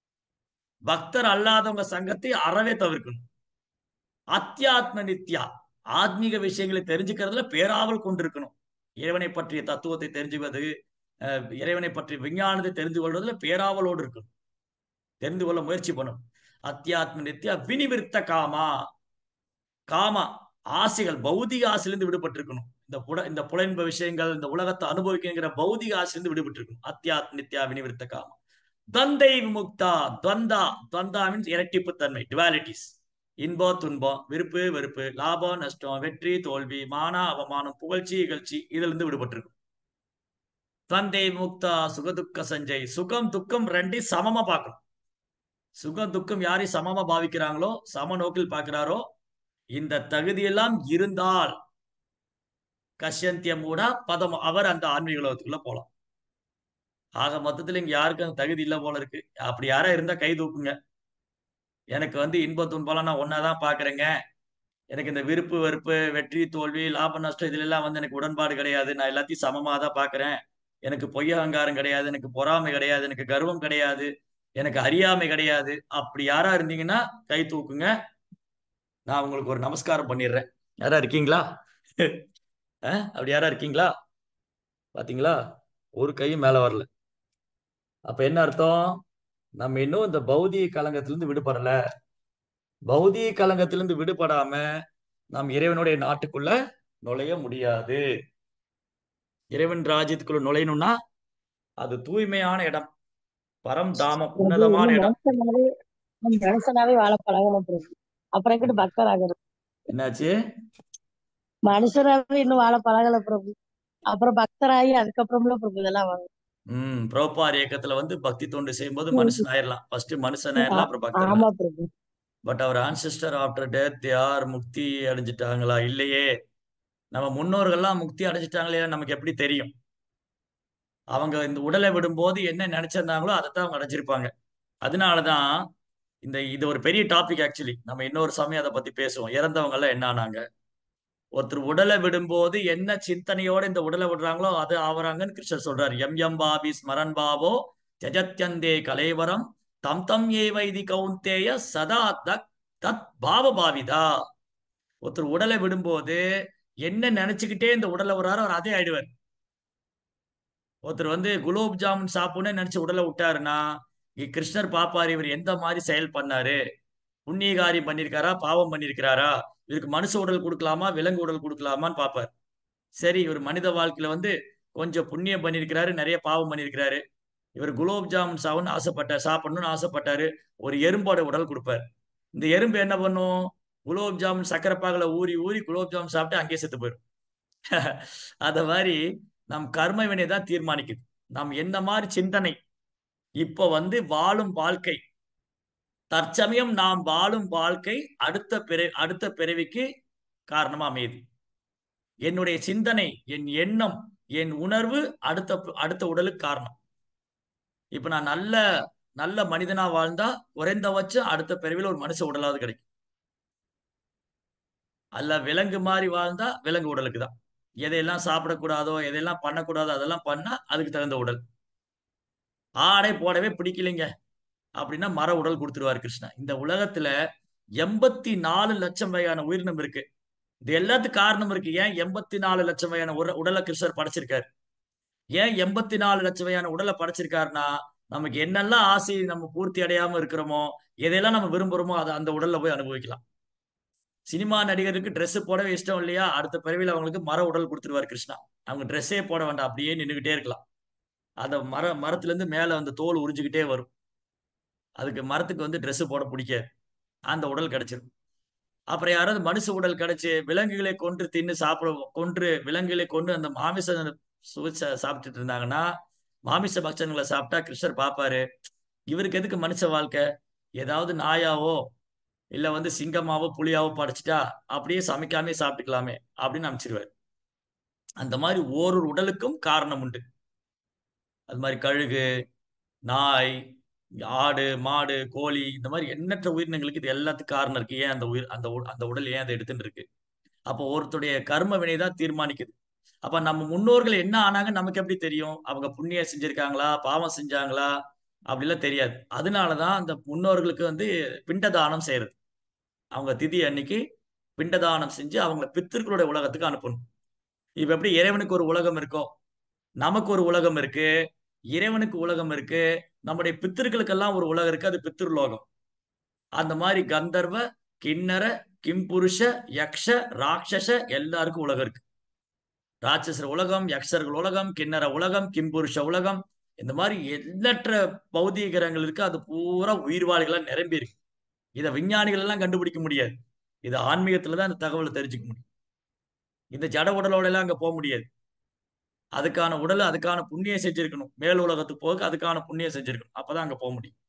பக்தர் அல்லாதவங்க சங்கத்தை அறவே தவிர்க்கணும் அத்தியாத்ம நித்யா ஆத்மீக விஷயங்களை தெரிஞ்சுக்கிறதுல பேராவல் கொண்டிருக்கணும் இறைவனை பற்றிய தத்துவத்தை தெரிஞ்சுவது அஹ், இறைவனை பற்றிய விஞ்ஞானத்தை தெரிந்து கொள்வதில் பேராவலோடு இருக்கணும் தெரிந்து கொள்ள முயற்சி பண்ணும் அத்தியாத்ம நித்யா வினிவிருத்த காமா காமா ஆசைகள் பௌதிக ஆசையிலிருந்து விடுபட்டிருக்கணும் இந்த புட இந்த புலன்ப விஷயங்கள் இந்த உலகத்தை அனுபவிக்கிற பௌதிக ஆசையிலிருந்து விடுபட்டிருக்கணும் அத்தியாத்ம நித்யா வினிவிருத்த காமா தந்தை விமுக்தா துவந்தா துவந்தா மீன்ஸ் இரட்டிப்பு தன்மை டுவாலிட்டிஸ் இன்பம் துன்பம் விருப்பு வெறுப்பு லாபம் நஷ்டம் வெற்றி தோல்வி மானா அவமானம் புகழ்ச்சி இகழ்ச்சி இதுல இருந்து விடுபட்டிருக்கும் தந்தை முக்தா சுகதுக்க சஞ்சய் சுகம் துக்கம் ரெண்டையும் சமமா பார்க்கணும் சுகம் துக்கம் யாரையும் சமமா பாவிக்கிறாங்களோ சம நோக்கில் பார்க்கிறாரோ இந்த தகுதியெல்லாம் இருந்தால் கஷ்யந்திய மூடா பதம் அவர் அந்த ஆன்மீக உலகத்துக்குள்ள போலாம் ஆக மொத்தத்துல இங்க யாருக்கும் அந்த தகுதி இல்ல போல இருக்கு அப்படி யாரா இருந்தா கை தூக்குங்க எனக்கு வந்து இன்ப துன்பம்லாம் நான் ஒன்னாதான் பாக்குறேங்க எனக்கு இந்த விருப்பு வெறுப்பு வெற்றி தோல்வி லாப நஷ்டம் இதுல எல்லாம் வந்து எனக்கு உடன்பாடு கிடையாது நான் எல்லாத்தையும் சமமா தான் பாக்குறேன் எனக்கு பொய் அகங்காரம் கிடையாது எனக்கு பொறாமை கிடையாது எனக்கு கர்வம் கிடையாது எனக்கு அறியாமை கிடையாது அப்படி யாரா இருந்தீங்கன்னா கை தூக்குங்க நான் உங்களுக்கு ஒரு நமஸ்காரம் பண்ணிடுறேன் யாரா இருக்கீங்களா அஹ், அப்படி யாரா இருக்கீங்களா பாத்தீங்களா ஒரு கையும் மேல வரல அப்ப என்ன அர்த்தம் நம்ம இன்னும் இந்த பௌதிக கலங்கத்திலிருந்து விடுபடல பௌதிக கலங்கத்திலிருந்து விடுபடாம நாம் இறைவனுடைய நாட்டுக்குள்ள நுழைய முடியாது இறைவன் ராஜ்யத்துக்குள்ள நுழையணும்னா அது தூய்மையான இடம் பரம் தாமம் பிரபு உன்னதமான இன்னும் இடம் மனுஷனாவே இன்னும் மனுஷனாவே வாழ பழகணும் பிரபு அப்புறம் எங்கிட்டு பக்தர் ஆகுறது என்னாச்சு மனுஷனாவே இன்னும் வாழ பழகல பிரபு அப்புறம் பக்தராகி அதுக்கப்புறம்ல பிரபு இதெல்லாம் வரும் ம் புரோபார் இயக்கத்துல வந்து பக்தி தொண்டு செய்யும்போது மனுஷன் ஆயிரலாம் ஃபர்ஸ்ட் மனுஷன் ஆயிரலாம் அப்புறம் பக்தர் ஆமா பிரபு பட் அவர் ஆன்சிஸ்டர் ஆஃப்டர் டெத் யார் முக்தி அடைஞ்சிட்டாங்களா இல்லையே நம்ம முன்னோர்கள்லாம் முக்தி அடைஞ்சிட்டாங்களே நமக்கு எப்படி தெரியும் அவங்க இந்த உடலை விடும்போது என்ன நினைச்சிருந்தாங்களோ அதை தான் அவங்க அடைஞ்சிருப்பாங்க அதனாலதான் இந்த இது ஒரு பெரிய டாபிக் ஆக்சுவலி நம்ம இன்னொரு சமயம் அதை பத்தி பேசுவோம் இறந்தவங்க எல்லாம் என்ன ஆனாங்க ஒருத்தர் உடலை விடும்போது என்ன சிந்தனையோட இந்த உடலை விடுறாங்களோ அது ஆவறாங்கன்னு கிருஷ்ணர் சொல்றாரு எம் எம் பாபி ஸ்மரன் பாவோ ஜஜத்யந்தே கலேவரம் தம் தம் ஏ வைதி கௌந்தேய சதா தக் தத் பாவ பாவிதா ஒருத்தர் உடலை விடும்போது என்ன நினைச்சுக்கிட்டே இந்த உடலை விடுறாரோ அவர் அதே ஆயிடுவார் ஒருத்தர் வந்து குலோப் ஜாமுன் சாப்பிடணும்னு நினைச்சு உடலை விட்டாருன்னா இங்க கிருஷ்ணர் பாப்பாரு இவர் எந்த மாதிரி செயல் பண்ணாரு புண்ணிய காரியம் பண்ணியிருக்காரா பாவம் பண்ணியிருக்கிறாரா இவருக்கு மனுஷ உடல் கொடுக்கலாமா விலங்கு உடல் கொடுக்கலாமான்னு பார்ப்பார் சரி இவர் மனித வாழ்க்கையில வந்து கொஞ்சம் புண்ணியம் பண்ணியிருக்கிறாரு நிறைய பாவம் பண்ணியிருக்கிறாரு இவர் குலோப் ஜாமுன் சாப்பிடணும்னு ஆசைப்பட்டார் சாப்பிடணும்னு ஆசைப்பட்டாரு ஒரு எறும்போட உடல் கொடுப்பார் இந்த எறும்பு என்ன பண்ணும் குலோப் ஜாமுன் சக்கரை பாகல ஊறி ஊறி குலோப் ஜாமுன் சாப்பிட்டு அங்கேயே செத்து போயிடும் அத மாதிரி நம் கர்ம வினை தான் தீர்மானிக்குது நாம் எந்த மாதிரி சிந்தனை இப்போ வந்து வாழும் வாழ்க்கை தற்சமயம் நாம் வாழும் வாழ்க்கை அடுத்த பிற அடுத்த பிறவிக்கு காரணமா அமையுது என்னுடைய சிந்தனை என் எண்ணம் என் உணர்வு அடுத்த அடுத்த உடலுக்கு காரணம் இப்ப நான் நல்ல நல்ல மனிதனா வாழ்ந்தா குறைந்தபட்சம் அடுத்த பிறவில ஒரு மனுஷ உடலாவது கிடைக்கும் அல்ல விலங்கு மாதிரி வாழ்ந்தா விலங்கு உடலுக்கு தான் எதையெல்லாம் சாப்பிடக்கூடாதோ எதையெல்லாம் பண்ணக்கூடாதோ அதெல்லாம் பண்ணா அதுக்கு தகுந்த உடல் ஆடை போடவே பிடிக்கலைங்க அப்படின்னா மர உடல் கொடுத்துருவாரு கிருஷ்ணா இந்த உலகத்துல எண்பத்தி நாலு லட்சம் வகையான உயிரினம் இருக்கு இது எல்லாத்துக்கும் காரணம் இருக்கு ஏன் எண்பத்தி நாலு லட்சம் வகையான உட உடலை கிருஷ்ணர் படைச்சிருக்காரு ஏன் எண்பத்தி நாலு லட்சம் வகையான உடலை படைச்சிருக்காருன்னா நமக்கு என்னெல்லாம் ஆசை நம்ம பூர்த்தி அடையாம இருக்கிறோமோ எதையெல்லாம் நம்ம விரும்புறோமோ அதை அந்த உடல்ல போய் அனுபவிக்கலாம் சினிமா நடிகருக்கு Dress போடவே இஷ்டம் இல்லையா அடுத்த பிறவியில் அவங்களுக்கு மர உடல் கொடுத்துருவாரு கிருஷ்ணா அவங்க ட்ரெஸ்ஸே போட வேண்டாம் அப்படியே நின்றுகிட்டே இருக்கலாம் அந்த மர மரத்துல இருந்து மேல அந்த தோல் உறிஞ்சுக்கிட்டே வரும் அதுக்கு மரத்துக்கு வந்து Dress போட பிடிக்காது அந்த உடல் கிடைச்சிரும் அப்புறம் யாராவது மனுஷ உடல் கிடைச்சு விலங்குகளை கொன்று தின்னு சாப்பிட கொன்று விலங்குகளை கொண்டு அந்த மாமிச சுவைச்ச சாப்பிட்டுட்டு இருந்தாங்கன்னா மாமிச பக்ஷங்களை சாப்பிட்டா கிருஷ்ணர் பார்ப்பாரு இவருக்கு எதுக்கு மனுஷ வாழ்க்கை ஏதாவது நாயாவோ இல்ல வந்து சிங்கமாவோ புலியாவோ படைச்சிட்டா அப்படியே சமைக்காமே சாப்பிட்டுக்கலாமே அப்படின்னு அமைச்சிருவாரு அந்த மாதிரி ஓரொரு உடலுக்கும் காரணம் உண்டு அது மாதிரி கழுகு நாய் ஆடு மாடு கோழி இந்த மாதிரி எண்ணற்ற உயிரினங்களுக்கு இது எல்லாத்துக்கும் காரணம் இருக்கு ஏன் அந்த உயிர் அந்த உ- அந்த உடல் ஏன் அதை எடுத்துட்டு இருக்கு அப்போ ஒருத்தருடைய கர்ம வினை தான் தீர்மானிக்குது அப்ப நம்ம முன்னோர்கள் என்ன ஆனாங்கன்னு நமக்கு எப்படி தெரியும் அவங்க புண்ணியம் செஞ்சிருக்காங்களா பாவம் செஞ்சாங்களா அப்படிலாம் தெரியாது அதனாலதான் அந்த முன்னோர்களுக்கு வந்து பிண்டதானம் செய்யறது அவங்க திதி அன்னைக்கு பிண்டதானம் செஞ்சு அவங்கள பித்திருக்களுடைய உலகத்துக்கு அனுப்பணும் இப்ப எப்படி இறைவனுக்கு ஒரு உலகம் இருக்கோ நமக்கு ஒரு உலகம் இருக்கு இறைவனுக்கு உலகம் இருக்கு நம்முடைய பித்திருக்களுக்கெல்லாம் ஒரு உலகம் இருக்கு அது பித்திருலோகம் அந்த மாதிரி கந்தர்வ கிண்ணற கிம்புருஷ யக்ஷ ராட்சச எல்லாருக்கும் உலகம் இருக்கு ராட்சசர் உலகம் யக்ஷர்கள் உலகம் கிண்ணற உலகம் கிம்புருஷ உலகம் இந்த மாதிரி எண்ணற்ற பௌதிக கிரகங்கள் இருக்கு அது பூரா உயிர்வாளிகளா நிரம்பி இருக்கு இதை விஞ்ஞானிகள் எல்லாம் கண்டுபிடிக்க முடியாது இது ஆன்மீகத்துல தான் இந்த தகவலை தெரிஞ்சுக்க முடியும் இந்த ஜட உடலோட எல்லாம் அங்க போக முடியாது அதுக்கான உடல் அதுக்கான புண்ணியம் செஞ்சிருக்கணும் மேல் உலகத்துக்கு போக அதுக்கான புண்ணியம் செஞ்சிருக்கணும் அப்பதான் அங்க போக முடியும்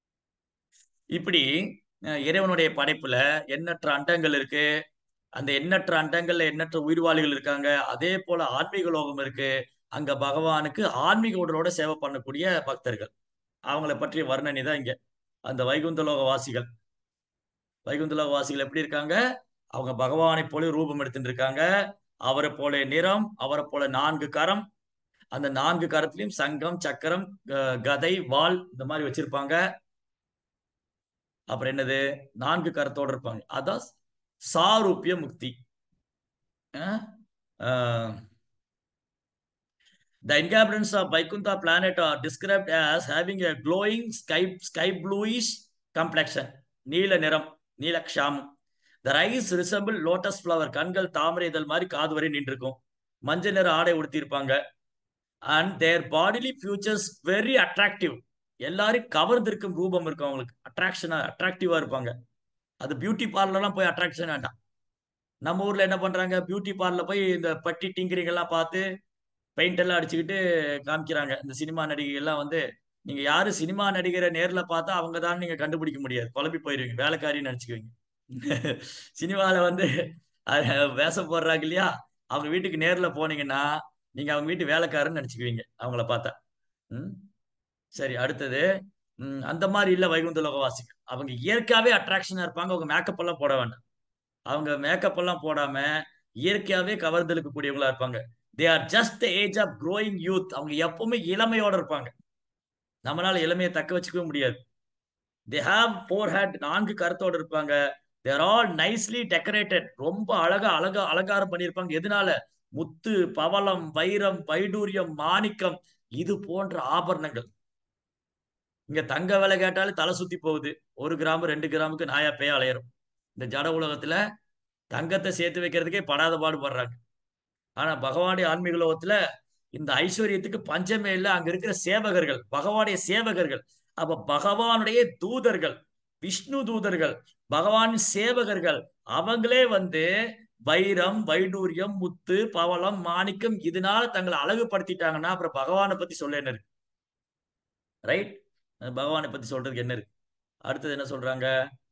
இப்படி அஹ், இறைவனுடைய படைப்புல எண்ணற்ற அண்டங்கள் இருக்கு அந்த எண்ணற்ற அண்டங்கள்ல எண்ணற்ற உயிர்வாளிகள் இருக்காங்க அதே போல ஆன்மீக லோகம் இருக்கு அங்க பகவானுக்கு ஆன்மீக உடலோட சேவை பண்ணக்கூடிய பக்தர்கள் அவங்கள பற்றிய வர்ணனை தான் இங்க அந்த வைகுந்த லோக வாசிகள் வைகுந்த லோக வாசிகள் எப்படி இருக்காங்க அவங்க பகவானை போல ரூபம் எடுத்துட்டு இருக்காங்க அவரை போல நிறம் அவரை போல நான்கு கரம் அந்த நான்கு கரத்திலையும் சங்கம் சக்கரம் க- கதை வாள் இந்த மாதிரி வச்சிருப்பாங்க அப்புறம் என்னது நான்கு கரத்தோட இருப்பாங்க அதான் சாரூபிய முக்தி அஹ் அஹ் The inhabitants of Vaikuntha planet are described as having a glowing sky, sky bluish complexion. நீல நிறம் நீலக்ஷாமம் The eyes resemble lotus flower. கண்கள் தாமரை இதழ் மாதிரி காது வரை நின்றுருக்கும் மஞ்சள் நிற ஆடை உடுத்தியிருப்பாங்க and their bodily features very attractive எல்லாரையும் கவர்ந்திருக்கும் ரூபம் இருக்கும் அவங்களுக்கு அட்ராக்ஷனா அட்ராக்டிவா இருப்பாங்க அது பியூட்டி பார்லர்லாம் போய் அட்ராக்ஷன் வேண்டாம் நம்ம ஊர்ல என்ன பண்றாங்க பியூட்டி பார்லர் போய் இந்த பட்டி டிங்கரிங் எல்லாம் பார்த்து பெயிண்ட் எல்லாம் அடிச்சுக்கிட்டு காமிக்கிறாங்க இந்த சினிமா நடிகை எல்லாம் வந்து நீங்க யாரு சினிமா நடிகரை நேர்ல பார்த்தா அவங்க தான் நீங்க கண்டுபிடிக்க முடியாது குழம்பி போயிருவீங்க வேலைக்காரின்னு நினைச்சுக்குவீங்க சினிமால வந்து அஹ், வேஷம் போடுறாங்க இல்லையா அவங்க வீட்டுக்கு நேர்ல போனீங்கன்னா நீங்க அவங்க வீட்டு வேலைக்காரன்னு நினைச்சுக்குவீங்க அவங்கள பார்த்தா ம் சரி அடுத்தது ம், அந்த மாதிரி இல்ல வைகுந்த லோகவாசிகள் அவங்க இயற்கையாவே அட்ராக்ஷனா இருப்பாங்க அவங்க மேக்கப் எல்லாம் போட வேண்டாம் அவங்க மேக்கப் எல்லாம் போடாம இயற்கையாவே கவர்தலுக்கு கூடியவங்களா இருப்பாங்க they are just the age of growing youth அவங்க எப்பவுமே இளமையோட இருப்பாங்க நம்மளால இளமையை தக்க வச்சுக்கவே முடியாது தே ஹாவ் ஃபோர் ஹேட் நான்கு கருத்தோட இருப்பாங்க தேர் ஆல் நைஸ்லி டெக்கரேட்டட் ரொம்ப அழகா அழகா அலங்காரம் பண்ணியிருப்பாங்க எதனால முத்து பவளம் வைரம் வைடூரியம் மாணிக்கம் இது போன்ற ஆபரணங்கள் இங்க தங்க விலை கேட்டாலே தலை சுத்தி போகுது ஒரு கிராம் ரெண்டு கிராமுக்கு நாயா பேய அலையிறோம் இந்த ஜட உலகத்துல தங்கத்தை சேர்த்து வைக்கிறதுக்கே படாத பாடுபடுறாங்க ஆனா பகவானுடைய ஆன்மீக லோகத்துல இந்த ஐஸ்வர்யத்துக்கு பஞ்சமே இல்லை அங்க இருக்கிற சேவகர்கள் பகவானுடைய சேவகர்கள் அப்ப பகவானுடைய தூதர்கள் விஷ்ணு தூதர்கள் பகவானின் சேவகர்கள் அவங்களே வந்து வைரம் வைடூரியம் முத்து பவளம் மாணிக்கம் இதனால தங்களை அழகுபடுத்திட்டாங்கன்னா அப்புறம் பகவானை பத்தி சொல்ல என்ன இருக்கு ரைட் பகவானை பத்தி சொல்றதுக்கு என்ன இருக்கு அடுத்தது என்ன சொல்றாங்க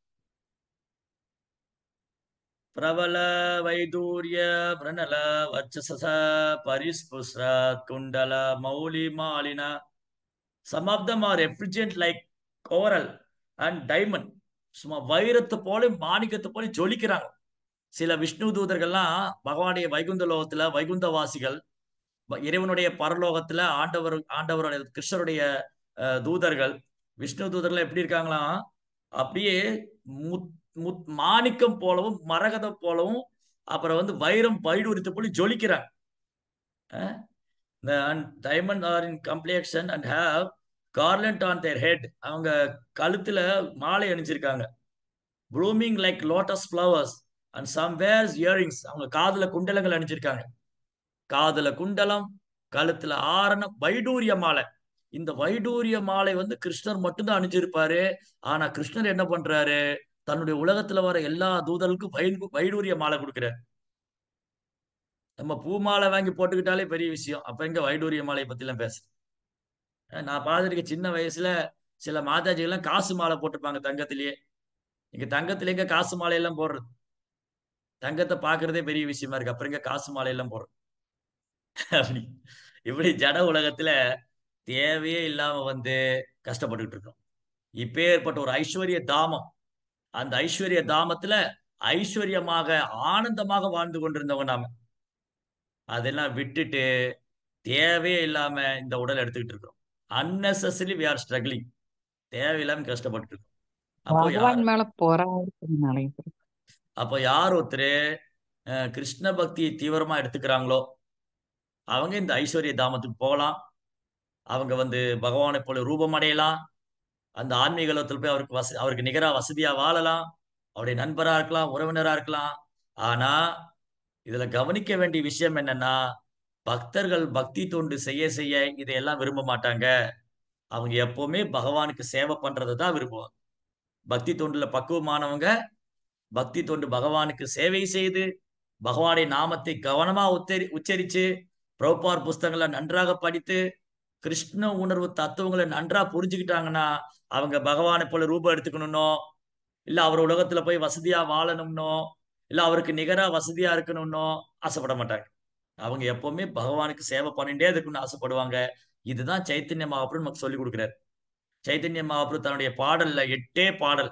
பிரபல வைதூரிய பிரணல வச்சச பரிஸ்புஸ்ராத் குண்டல மௌலி மாலினா some of them are effulgent like coral and diamond சும்மா வைரத்தை போல மாணிக்கத்தை போல ஜொலிக்கிறாங்க சில விஷ்ணு தூதர்கள்லாம் பகவானுடைய வைகுந்த லோகத்துல வைகுந்த வாசிகள் ப- இறைவனுடைய பரலோகத்துல ஆண்டவர் ஆண்டவருடைய கிருஷ்ணருடைய அஹ், தூதர்கள் விஷ்ணு தூதர்கள் எப்படி இருக்காங்களாம் அப்படியே முத் முத் மாணிக்கம் போலவும் மரகதம் போலவும் அப்புறம் வந்து வைரம் பைடூரித்து போய் ஜொலிக்கிறாங்க diamond are in complexion and have garland on their head அவங்க கழுத்துல மாலை அணிஞ்சிருக்காங்க blooming like lotus flowers and some wears earrings அவங்க காதுல குண்டலங்கள் அணிஞ்சிருக்காங்க காதுல குண்டலம் கழுத்துல ஆரணம் வைடூரிய மாலை இந்த வைடூரிய மாலை வந்து கிருஷ்ணர் மட்டும்தான் அணிஞ்சிருப்பாரு ஆனா கிருஷ்ணர் என்ன பண்றாரு தன்னுடைய உலகத்துல வர எல்லா தூதர்களுக்கும் வை வைடூரிய மாலை கொடுக்குறாரு நம்ம பூ மாலை வாங்கி போட்டுக்கிட்டாலே பெரிய விஷயம் அப்ப எங்க வைடூரிய மாலையை பத்தி எல்லாம் பேச நான் பார்த்துருக்க சின்ன வயசுல சில மாதாஜிகள்லாம் காசு மாலை போட்டிருப்பாங்க தங்கத்திலேயே இங்க தங்கத்துல எங்க காசு மாலை எல்லாம் போடுறது தங்கத்தை பாக்குறதே பெரிய விஷயமா இருக்கு அப்புறம் எங்க காசு மாலை எல்லாம் போடுறது அப்படி இப்படி ஜட உலகத்துல தேவையே இல்லாம வந்து கஷ்டப்பட்டுக்கிட்டு இருக்கோம் இப்பேற்பட்ட ஒரு ஐஸ்வர்ய தாமம் அந்த ஐஸ்வர்ய தாமத்துல ஐஸ்வர்யமாக ஆனந்தமாக வாழ்ந்து கொண்டிருந்தவங்க நாம அதெல்லாம் விட்டுட்டு தேவையே இல்லாம இந்த உடல் எடுத்துக்கிட்டு இருக்கோம் அன்னெசரி வி ஆர் ஸ்ட்ரகிளிங் தேவையில்லாம கஷ்டப்பட்டு இருக்கோம் அப்போ யார் பகவான் மேல போராடுறதுனால அப்போ யார் ஒருத்தர் அஹ், கிருஷ்ண பக்தியை தீவிரமா எடுத்துக்கிறாங்களோ அவங்க இந்த ஐஸ்வர்ய தாமத்துக்கு போகலாம் அவங்க வந்து பகவானை போல ரூபம் அடையலாம் அந்த ஆன்மீகத்தில் போய் அவருக்கு வச அவருக்கு நிகரா வசதியா வாழலாம் அவருடைய நண்பரா இருக்கலாம் உறவினரா இருக்கலாம் ஆனா இதுல கவனிக்க வேண்டிய விஷயம் என்னன்னா பக்தர்கள் பக்தி தொண்டு செய்ய செய்ய இதையெல்லாம் விரும்ப மாட்டாங்க அவங்க எப்பவுமே பகவானுக்கு சேவை பண்றதை தான் விரும்புவாங்க பக்தி தொண்டுல பக்குவமானவங்க பக்தி தொண்டு பகவானுக்கு சேவை செய்து பகவானுடைய நாமத்தை கவனமா உச்சரி உச்சரிச்சு பிரபார் புஸ்தகங்களை நன்றாக படித்து கிருஷ்ண உணர்வு தத்துவங்களை நன்றா புரிஞ்சுக்கிட்டாங்கன்னா அவங்க பகவானை போல ரூபம் எடுத்துக்கணும்னோ இல்ல அவர் உலகத்துல போய் வசதியா வாழணும்னோ இல்ல அவருக்கு நிகரா வசதியா இருக்கணும்னோ ஆசைப்பட மாட்டாங்க அவங்க எப்பவுமே பகவானுக்கு சேவை பண்ணிட்டே இருக்கணும்னு ஆசைப்படுவாங்க இதுதான் சைத்தன்ய மகாபுரு நமக்கு சொல்லி கொடுக்குறாரு சைத்தன்ய மகாபுரு தன்னுடைய பாடல்ல எட்டே பாடல்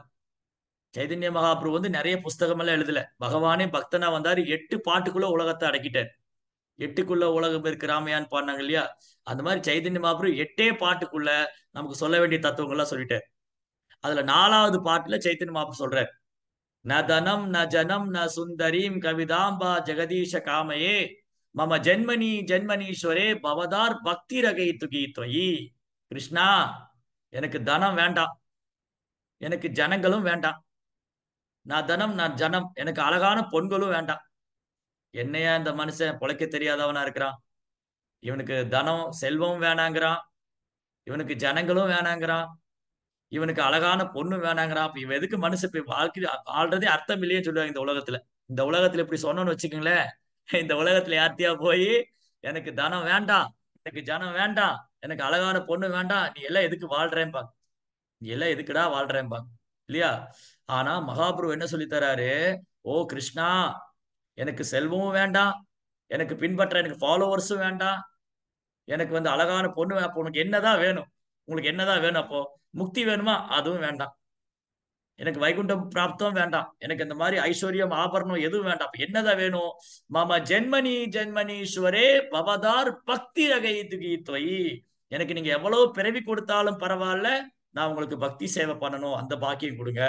சைதன்ய மகாபுரு வந்து நிறைய புஸ்தகம் எல்லாம் எழுதல பகவானே பக்தனா வந்தாரு எட்டு பாட்டுக்குள்ள உலகத்தை அடக்கிட்டார் எட்டுக்குள்ள உலகம் இருக்கு ராமையான்னு பாடினாங்க இல்லையா அந்த மாதிரி சைதன்ய மகாபுரு எட்டே பாட்டுக்குள்ள நமக்கு சொல்ல வேண்டிய தத்துவங்கள்லாம் சொல்லிட்டார் அதுல நாலாவது பாட்டுல சைத்தன்ய மகாபுரு சொல்றார் ந தனம் ந ஜனம் ந சுந்தரீம் கவிதாம்பா ஜெகதீஷ காமையே மம ஜென்மனி ஜென்மனீஸ்வரே பவதார் பக்தி ரகை துகி கிருஷ்ணா எனக்கு தனம் வேண்டாம் எனக்கு ஜனங்களும் வேண்டாம் நான் தனம் நான் ஜனம் எனக்கு அழகான பொண்களும் வேண்டாம் என்னையா இந்த மனுஷன் பொழைக்க தெரியாதவனா இருக்கிறான் இவனுக்கு தனம் செல்வம் வேணாங்கிறான் இவனுக்கு ஜனங்களும் வேணாங்கிறான் இவனுக்கு அழகான பொண்ணு வேணாங்கிறான் அப்ப இவன் எதுக்கு மனுஷன் இப்ப வாழ்க்கை ஆல்ரெடி அர்த்தம் இல்லையே சொல்லுவாங்க இந்த உலகத்துல இந்த உலகத்துல இப்படி சொன்னோன்னு வச்சுக்கோங்களேன் இந்த உலகத்துல யார்த்தியா போய் எனக்கு தனம் வேண்டாம் எனக்கு ஜனம் வேண்டாம் எனக்கு அழகான பொண்ணு வேண்டாம் நீ எல்லாம் எதுக்கு வாழ்றேன்பா நீ எல்லாம் எதுக்குடா வாழ்றேன்பா இல்லையா ஆனா மகாபுரு என்ன சொல்லி தராரு ஓ கிருஷ்ணா எனக்கு செல்வமும் வேண்டாம் எனக்கு பின்பற்ற எனக்கு ஃபாலோவர்ஸும் வேண்டாம் எனக்கு வந்து அழகான பொண்ணு வே- அப்போ உனக்கு என்னதான் வேணும் உங்களுக்கு என்னதான் வேணும் அப்போ முக்தி வேணுமா அதுவும் வேண்டாம் எனக்கு வைகுண்டம் பிராப்தம் வேண்டாம் எனக்கு இந்த மாதிரி ஐஸ்வர்யம் ஆபரணம் எதுவும் வேண்டாம் அப்ப என்னதான் வேணும் மாமா ஜென்மனி ஜென்மனீஸ்வரே பவதார் பக்தி ரகை துகி எனக்கு நீங்க எவ்வளவு பிறவி கொடுத்தாலும் பரவாயில்ல நான் உங்களுக்கு பக்தி சேவை பண்ணணும் அந்த பாக்கியம் கொடுங்க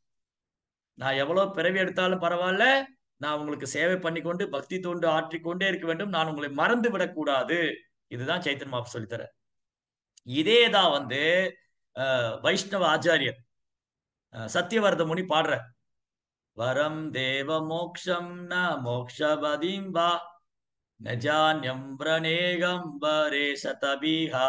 நான் எவ்வளவு பிறவி எடுத்தாலும் பரவாயில்ல நான் உங்களுக்கு சேவை பண்ணிக்கொண்டு பக்தி தொண்டு ஆற்றிக்கொண்டே இருக்க வேண்டும் நான் உங்களை மறந்து விடக்கூடாது இதுதான் சைத்தன் மாப் சொல்லித்தர இதே தான் வந்து அஹ், வைஷ்ணவ ஆச்சாரியர் அஹ், சத்தியவரத முனி பாடுற வரம் தேவ மோக்ஷம் ந மோக்ஷபதிம் வா நஜான்யம் பிரணேகம் வரே சதபீஹா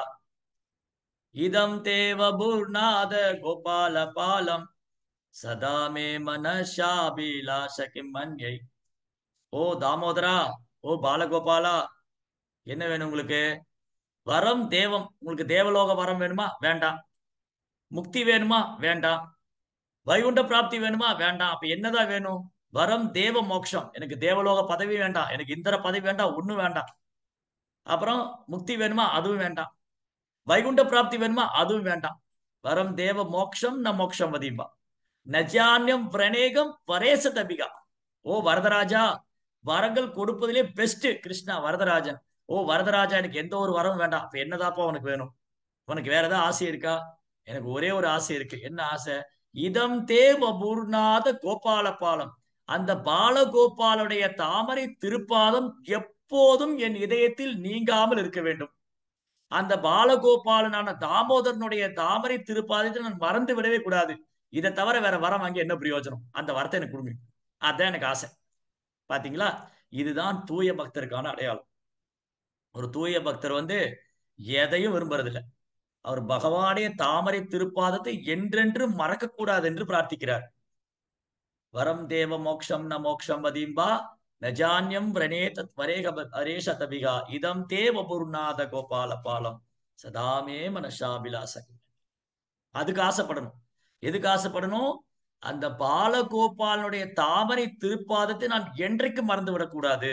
இதம் தேவ பூர்ணாத கோபால பாலம் சதா மே மனஷாபிலாஷகி மன்யை ஓ தாமோதரா ஓ பாலகோபாலா என்ன வேணும் உங்களுக்கு வரம் தேவம் உங்களுக்கு தேவலோக வரம் வேணுமா வேண்டாம் முக்தி வேணுமா வேண்டாம் வைகுண்ட பிராப்தி வேணுமா வேண்டாம் அப்ப என்னதான் வேணும் வரம் தேவ மோட்சம் எனக்கு தேவலோக பதவி வேண்டாம் எனக்கு இந்திர பதவி வேண்டாம் ஒண்ணும் வேண்டாம் அப்புறம் முக்தி வேணுமா அதுவும் வேண்டாம் வைகுண்ட பிராப்தி வேணுமா அதுவும் வேண்டாம் வரம் தேவ மோக்ஷம் ந மோக்ஷம் வதிம்பா நஜான்யம் பிரணேகம் பரேச தபிகா ஓ வரதராஜா வரங்கள் கொடுப்பதிலே பெஸ்ட் கிருஷ்ணா வரதராஜன் ஓ வரதராஜா எனக்கு எந்த ஒரு வரமும் வேண்டாம் அப்ப என்னதாப்பா உனக்கு வேணும் உனக்கு வேற ஏதாவது ஆசை இருக்கா எனக்கு ஒரே ஒரு ஆசை இருக்கு என்ன ஆசை இதம் தேவ பூர்ணாத கோபால பாலம் அந்த பாலகோபாலுடைய தாமரை திருப்பாதம் எப்போதும் என் இதயத்தில் நீங்காமல் இருக்க வேண்டும் அந்த பாலகோபாலனான தாமோதரனுடைய தாமரை திருப்பாதத்தை நான் மறந்து விடவே கூடாது இதை தவிர வேற வரம் வாங்கி என்ன பிரயோஜனம் அந்த வரத்தை எனக்கு கொடுங்க அதான் எனக்கு ஆசை பாத்தீங்களா இதுதான் தூய பக்தருக்கான அடையாளம் ஒரு தூய பக்தர் வந்து எதையும் விரும்புறதில்லை அவர் பகவானுடைய தாமரை திருப்பாதத்தை என்றென்று மறக்க கூடாது என்று பிரார்த்திக்கிறார் வரம் தேவ மோக்ஷம் ந மோக்ஷம் வதீம்பா நஜான்யம் விரணே தத் வரேக அரேஷ தபிகா இதம் தேவ புருநாத கோபால பாலம் சதாமே மனசாபிலாச அதுக்கு ஆசைப்படணும் எதுக்கு ஆசைப்படணும் அந்த பாலகோபாலனுடைய தாமரை திருப்பாதத்தை நான் என்றைக்கு மறந்து விடக்கூடாது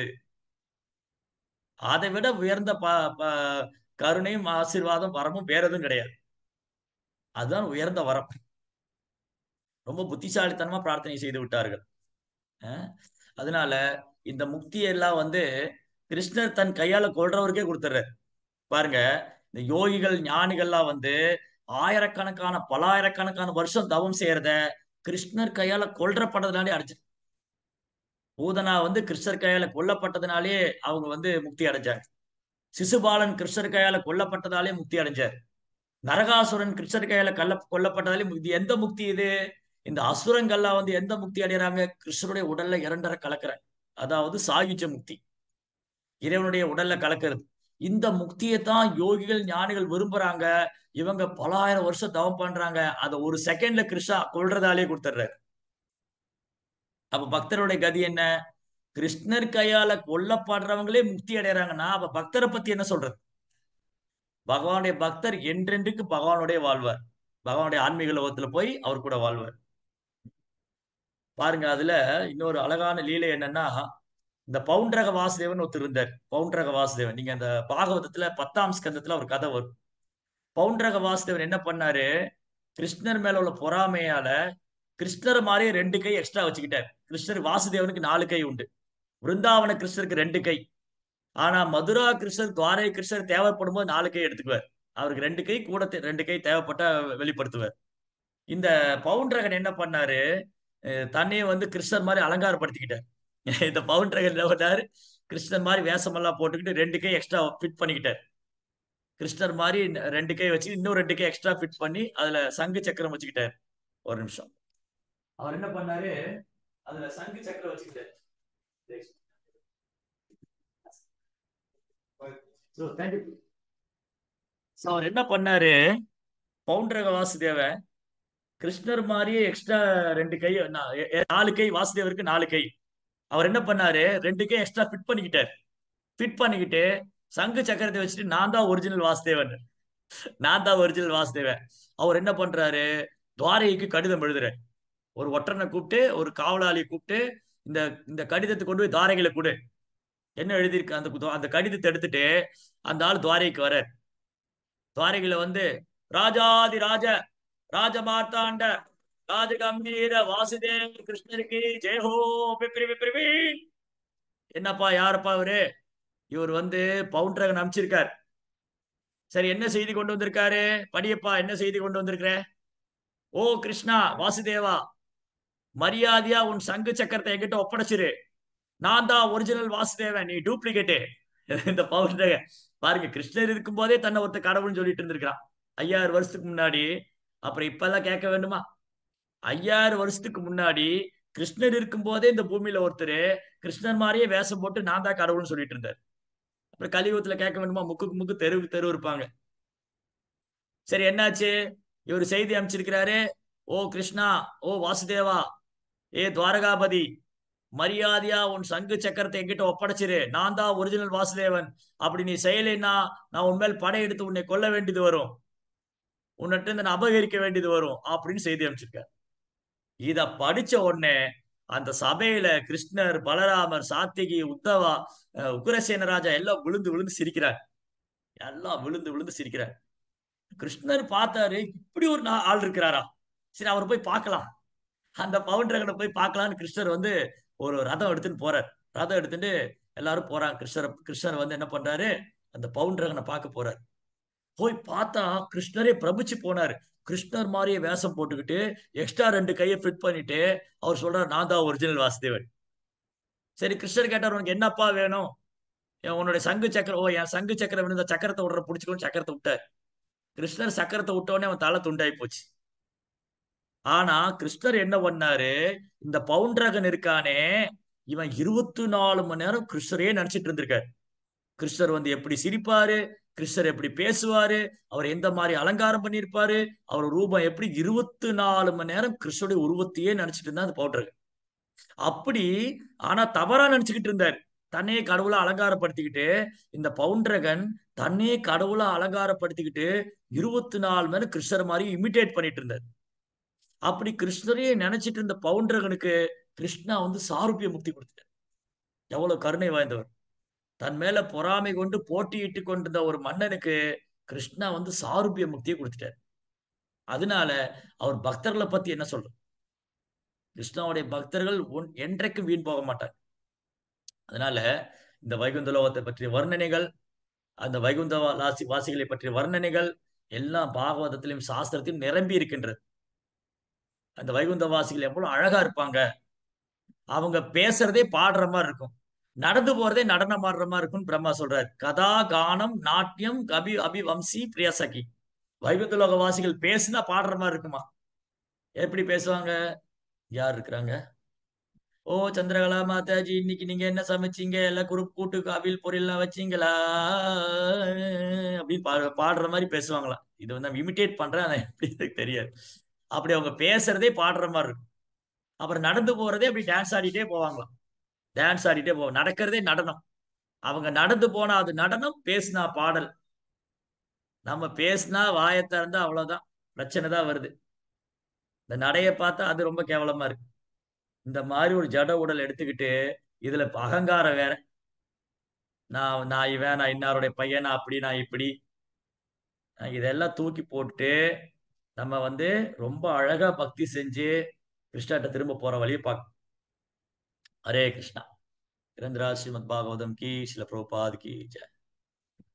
அதை விட உயர்ந்த ப ப- கருணையும் ஆசீர்வாதம் வரமும் வேற எதுவும் கிடையாது அதுதான் உயர்ந்த வரம் ரொம்ப புத்திசாலித்தனமா பிரார்த்தனை செய்து விட்டார்கள் அஹ் அதனால இந்த முக்தி எல்லாம் வந்து கிருஷ்ணர் தன் கையால கொள்றவருக்கே கொடுத்துறாரு பாருங்க இந்த யோகிகள் ஞானிகள்லாம் வந்து ஆயிரக்கணக்கான பலாயிரக்கணக்கான வருஷம் தவம் செய்யறத கிருஷ்ணர் கையால கொல்றப்பட்டதுனாலே அடைச்சு பூதனா வந்து கிருஷ்ணர் கையால கொல்லப்பட்டதுனாலே அவங்க வந்து முக்தி அடைஞ்சாங்க சிசுபாலன் கிருஷ்ணர் கையால கொல்லப்பட்டதாலே முக்தி அடைஞ்சார் நரகாசுரன் கிருஷ்ணர் கையால கல்ல கொல்லப்பட்டதாலே முக்தி எந்த முக்தி இது இந்த அசுரங்கள்லாம் வந்து எந்த முக்தி அடைகிறாங்க கிருஷ்ணருடைய உடல்ல இரண்டரை கலக்குறாங்க அதாவது சாயுஜ முக்தி இறைவனுடைய உடல்ல கலக்கிறது இந்த முக்தியை தான் யோகிகள் ஞானிகள் விரும்புறாங்க இவங்க பல ஆயிரம் வருஷம் தவம் பண்றாங்க அதை ஒரு செகண்ட்ல கிருஷ்ணா கொள்றதாலே கொடுத்துட்றாரு அப்ப பக்தருடைய கதி என்ன கிருஷ்ணர் கையால கொல்லப்படுறவங்களே முக்தி அடைறாங்கன்னா அப்ப பக்தரை பத்தி என்ன சொல்றது பகவானுடைய பக்தர் என்றென்றுக்கு பகவானுடைய வாழ்வார் பகவானுடைய ஆன்மீக லோகத்துல போய் அவர் கூட வாழ்வார் பாருங்க அதுல இன்னொரு அழகான லீலை என்னன்னா இந்த பவுண்டரக வாசுதேவன் ஒருத்தர் இருந்தார் பவுண்டரக வாசுதேவன் நீங்க அந்த பாகவதத்துல பத்தாம் ஸ்கந்தத்துல ஒரு கதை வரும் பவுண்டரக வாசுதேவன் என்ன பண்ணாரு கிருஷ்ணர் மேல உள்ள பொறாமையால கிருஷ்ணர் மாதிரியே ரெண்டு கை எக்ஸ்ட்ரா வச்சுக்கிட்டார் கிருஷ்ணர் வாசுதேவனுக்கு நாலு கை உண்டு விருந்தாவன கிருஷ்ணருக்கு ரெண்டு கை ஆனா மதுரா கிருஷ்ணர் துவாரை கிருஷ்ணர் தேவைப்படும் போது நாலு கை எடுத்துக்குவார் அவருக்கு ரெண்டு கை கூட தே- ரெண்டு கை தேவைப்பட்டா வெளிப்படுத்துவார் இந்த பவுண்டரகன் என்ன பண்ணாரு அஹ் தன்னையே வந்து கிருஷ்ணர் மாதிரி அலங்காரப்படுத்திக்கிட்டார் இந்த பவுண்டரகன் என்ன பண்ணாரு கிருஷ்ணர் மாதிரி வேஷமெல்லாம் போட்டுக்கிட்டு ரெண்டு கை எக்ஸ்ட்ரா ஃபிட் பண்ணிக்கிட்டார் கிருஷ்ணர் மாதிரி ரெண்டு கை வச்சு இன்னும் ரெண்டு கை எக்ஸ்ட்ரா ஃபிட் பண்ணி அதுல சங்கு சக்கரம் வச்சுக்கிட்டார் ஒரு நிமிஷம் அவர் என்ன பண்ணாரு அதுல சங்கு சக்கரம் வச்சுக்கிட்டார் So, thank you. So, அவர் என்ன பண்ணாரு பவுண்டரக வாசுதேவன் கிருஷ்ணர் மாதிரியே எக்ஸ்ட்ரா ரெண்டு கை நா- எ- எ- நாலு கை வாசுதேவருக்கு நாலு கை அவர் என்ன பண்ணாரு ரெண்டு கை எக்ஸ்ட்ரா ஃபிட் பண்ணிக்கிட்டார் ஃபிட் பண்ணிக்கிட்டு சங்கு சக்கரத்தை வச்சுட்டு நான் தான் ஒரிஜினல் வாசுதேவன் நான் தான் ஒரிஜினல் வாசுதேவன் அவர் என்ன பண்றாரு துவாரகைக்கு கடிதம் எழுதுறாரு ஒரு ஒற்றனை கூப்பிட்டு ஒரு காவலாளியை கூப்பிட்டு இந்த இந்த கடிதத்தை கொண்டு போய் துவாரகையில கொடு என்ன எழுதியிருக்கு அந்த கு- அந்த கடிதத்தை எடுத்துட்டு அந்த ஆள் துவாரகைக்கு வர துவாரகையில வந்து ராஜாதி ராஜ ராஜமார்த்தாண்ட ராஜகம்பீர வாசுதேவ கிருஷ்ணருக்கு ஜெயஹோ பிப்ரி பிப்ரி என்னப்பா யாருப்பா இவரு இவர் வந்து பவுண்டரகன் அனுப்பிச்சிருக்கார் சரி என்ன செய்தி கொண்டு வந்திருக்காரு படியப்பா என்ன செய்தி கொண்டு வந்திருக்கிற ஓ கிருஷ்ணா வாசுதேவா மரியாதையா உன் சங்கு சக்கரத்தை என்கிட்ட ஒப்படைச்சிரு நான் தான் ஒரிஜினல் வாசுதேவன் நீ டூப்ளிகேட்டு இந்த பவுண்டரகன் பாருங்க கிருஷ்ணர் இருக்கும் போதே தன்னை ஒருத்த கடவுள்னு சொல்லிட்டு இருந்திருக்கிறான் ஐயாயிரம் வருஷத்துக்கு முன்னாடி அப்புறம் இப்பெல்லாம் கேட்க வேண்டுமா ஐயாயிரம் வருஷத்துக்கு முன்னாடி கிருஷ்ணர் இருக்கும் போதே இந்த பூமியில ஒருத்தர் கிருஷ்ணர் மாதிரியே வேஷம் போட்டு நான் தான் கடவுள்னு சொல்லிட்டு இருந்தார் அப்புறம் கலியுகத்துல கேட்க வேண்டுமா முக்குக்கு முக்கு தெருவுக்கு தெரு இருப்பாங்க சரி என்னாச்சு இவர் செய்தி அமைச்சிருக்கிறாரு ஓ கிருஷ்ணா ஓ வாசுதேவா ஏ துவாரகாபதி மரியாதையா உன் சங்கு சக்கரத்தை என்கிட்ட ஒப்படைச்சிரு நான் தான் ஒரிஜினல் வாசுதேவன் அப்படி நீ செய்யலைன்னா நான் உன் மேல் படையெடுத்து உன்னை கொல்ல வேண்டியது வரும் உன்னிட்ட இருந்து நான் அபகரிக்க வேண்டியது வரும் அப்படின்னு செய்தி அமைச்சிருக்கார் இத படிச்ச உடனே அந்த சபையில கிருஷ்ணர் பலராமர் சாத்திகி உத்தவா அஹ் உக்ரசேன ராஜா எல்லாம் விழுந்து விழுந்து சிரிக்கிறார் எல்லாம் விழுந்து விழுந்து சிரிக்கிறார் கிருஷ்ணர் பார்த்தாரு இப்படி ஒரு நா- ஆள் இருக்கிறாரா சரி அவர் போய் பார்க்கலாம் அந்த பவுண்டரகனை போய் பார்க்கலாம்னு கிருஷ்ணர் வந்து ஒரு ரதம் எடுத்துன்னு போறார் ரதம் எடுத்துட்டு எல்லாரும் போறாங்க கிருஷ்ணர் கிருஷ்ணர் வந்து என்ன பண்றாரு அந்த பவுண்டரகனை பார்க்க போறார் போய் பார்த்தா கிருஷ்ணரே பிரமிச்சு போனாரு கிருஷ்ணர் மாதிரியே வேஷம் போட்டுக்கிட்டு எக்ஸ்ட்ரா ரெண்டு கையை ஃபிட் பண்ணிட்டு அவர் சொல்றாரு நான் தான் ஒரிஜினல் வாசுதேவன் சரி கிருஷ்ணர் கேட்டார் உனக்கு என்னப்பா வேணும் என் உன்னுடைய சங்கு சக்கரம் ஓ என் சங்கு சக்கரம் வேணும் இந்த சக்கரத்தை விடுற பிடிச்சிக்கணும் சக்கரத்தை விட்டார் கிருஷ்ணர் சக்கரத்தை விட்ட உடனே அவன் தலை துண்டாகி போச்சு ஆனா கிருஷ்ணர் என்ன பண்ணாரு இந்த பவுண்டரகன் இருக்கானே இவன் இருபத்தி நாலு மணி நேரம் கிருஷ்ணரையே நினைச்சிட்டு இருந்திருக்காரு கிருஷ்ணர் வந்து எப்படி சிரிப்பாரு கிருஷ்ணர் எப்படி பேசுவாரு அவர் எந்த மாதிரி அலங்காரம் பண்ணியிருப்பாரு அவர் ரூபம் எப்படி இருபத்தி நாலு மணி நேரம் கிருஷ்ணருடைய உருவத்தையே நினைச்சிட்டு இருந்தா அந்த பவுண்டரகன் அப்படி ஆனா தவறா நினைச்சுக்கிட்டு இருந்தார் தன்னையே கடவுளா அலங்காரப்படுத்திக்கிட்டு இந்த பவுண்டரகன் தன்னையே கடவுளா அலங்காரப்படுத்திக்கிட்டு இருபத்தி நாலு மணி நேரம் கிருஷ்ணர் மாதிரி இமிட்டேட் பண்ணிட்டு இருந்தார் அப்படி கிருஷ்ணரையே நினைச்சிட்டு இருந்த பவுண்டரகனுக்கு கிருஷ்ணா வந்து சாருபிய முக்தி கொடுத்துட்டார் எவ்வளவு கருணை வாய்ந்தவர் தன் மேல பொறாமை கொண்டு போட்டியிட்டு கொண்டிருந்த ஒரு மன்னனுக்கு கிருஷ்ணா வந்து சாருபிய முக்தியை கொடுத்துட்டார் அதனால அவர் பக்தர்களை பத்தி என்ன சொல்றது கிருஷ்ணாவுடைய பக்தர்கள் ஒன் என்றைக்கும் வீண் போக மாட்டாங்க அதனால இந்த வைகுந்த லோகத்தை பற்றிய வர்ணனைகள் அந்த வைகுந்த வாசி வாசிகளை பற்றிய வர்ணனைகள் எல்லாம் பாகவதத்திலும் சாஸ்திரத்திலும் நிரம்பி இருக்கின்றது அந்த வைகுந்த வாசிகள் எவ்வளவு அழகா இருப்பாங்க அவங்க பேசுறதே பாடுற மாதிரி இருக்கும் நடந்து போறதே நடனம் ஆடுற மாதிரி இருக்கும்னு பிரம்மா சொல்றாரு கதா கானம் நாட்டியம் கபி அபிவம்சி பிரியசகி வைகுந்த லோக வாசிகள் பேசுனா பாடுற மாதிரி இருக்குமா எப்படி பேசுவாங்க யார் இருக்கிறாங்க ஓ சந்திரகலா மாதாஜி இன்னைக்கு நீங்க என்ன சமைச்சீங்க எல்லாம் குறுப்பு கூட்டு காவில் பொரியல்லாம் வச்சீங்களா அப்படின்னு பா பாடுற மாதிரி பேசுவாங்களாம் இது வந்து இமிட்டேட் பண்றேன் அதை எப்படி எனக்கு தெரியாது அப்படி அவங்க பேசுறதே பாடுற மாதிரி இருக்கும் அப்புறம் நடந்து போறதே அப்படி டான்ஸ் ஆடிட்டே போவாங்களாம் டான்ஸ் ஆடிட்டே போவாங்க நடக்கிறதே நடனம் அவங்க நடந்து போனா அது நடனம் பேசினா பாடல் நம்ம பேசினா வாயை திறந்தா அவ்வளவுதான் பிரச்சனை தான் வருது இந்த நடைய பார்த்தா அது ரொம்ப கேவலமா இருக்கு இந்த மாதிரி ஒரு ஜட உடல் எடுத்துக்கிட்டு இதுல அகங்காரம் வேற நான் நான் இவன் நான் இன்னாருடைய பையன் நான் அப்படி நான் இப்படி இதெல்லாம் தூக்கி போட்டு நம்ம வந்து ரொம்ப அழகா பக்தி செஞ்சு கிருஷ்ணாட்ட திரும்ப போற வழியை பார்க்க ஹரே கிருஷ்ணா கிரந்தரா ஸ்ரீமத் பாகவதம் கி சில பிரபாத் கி ஜெய்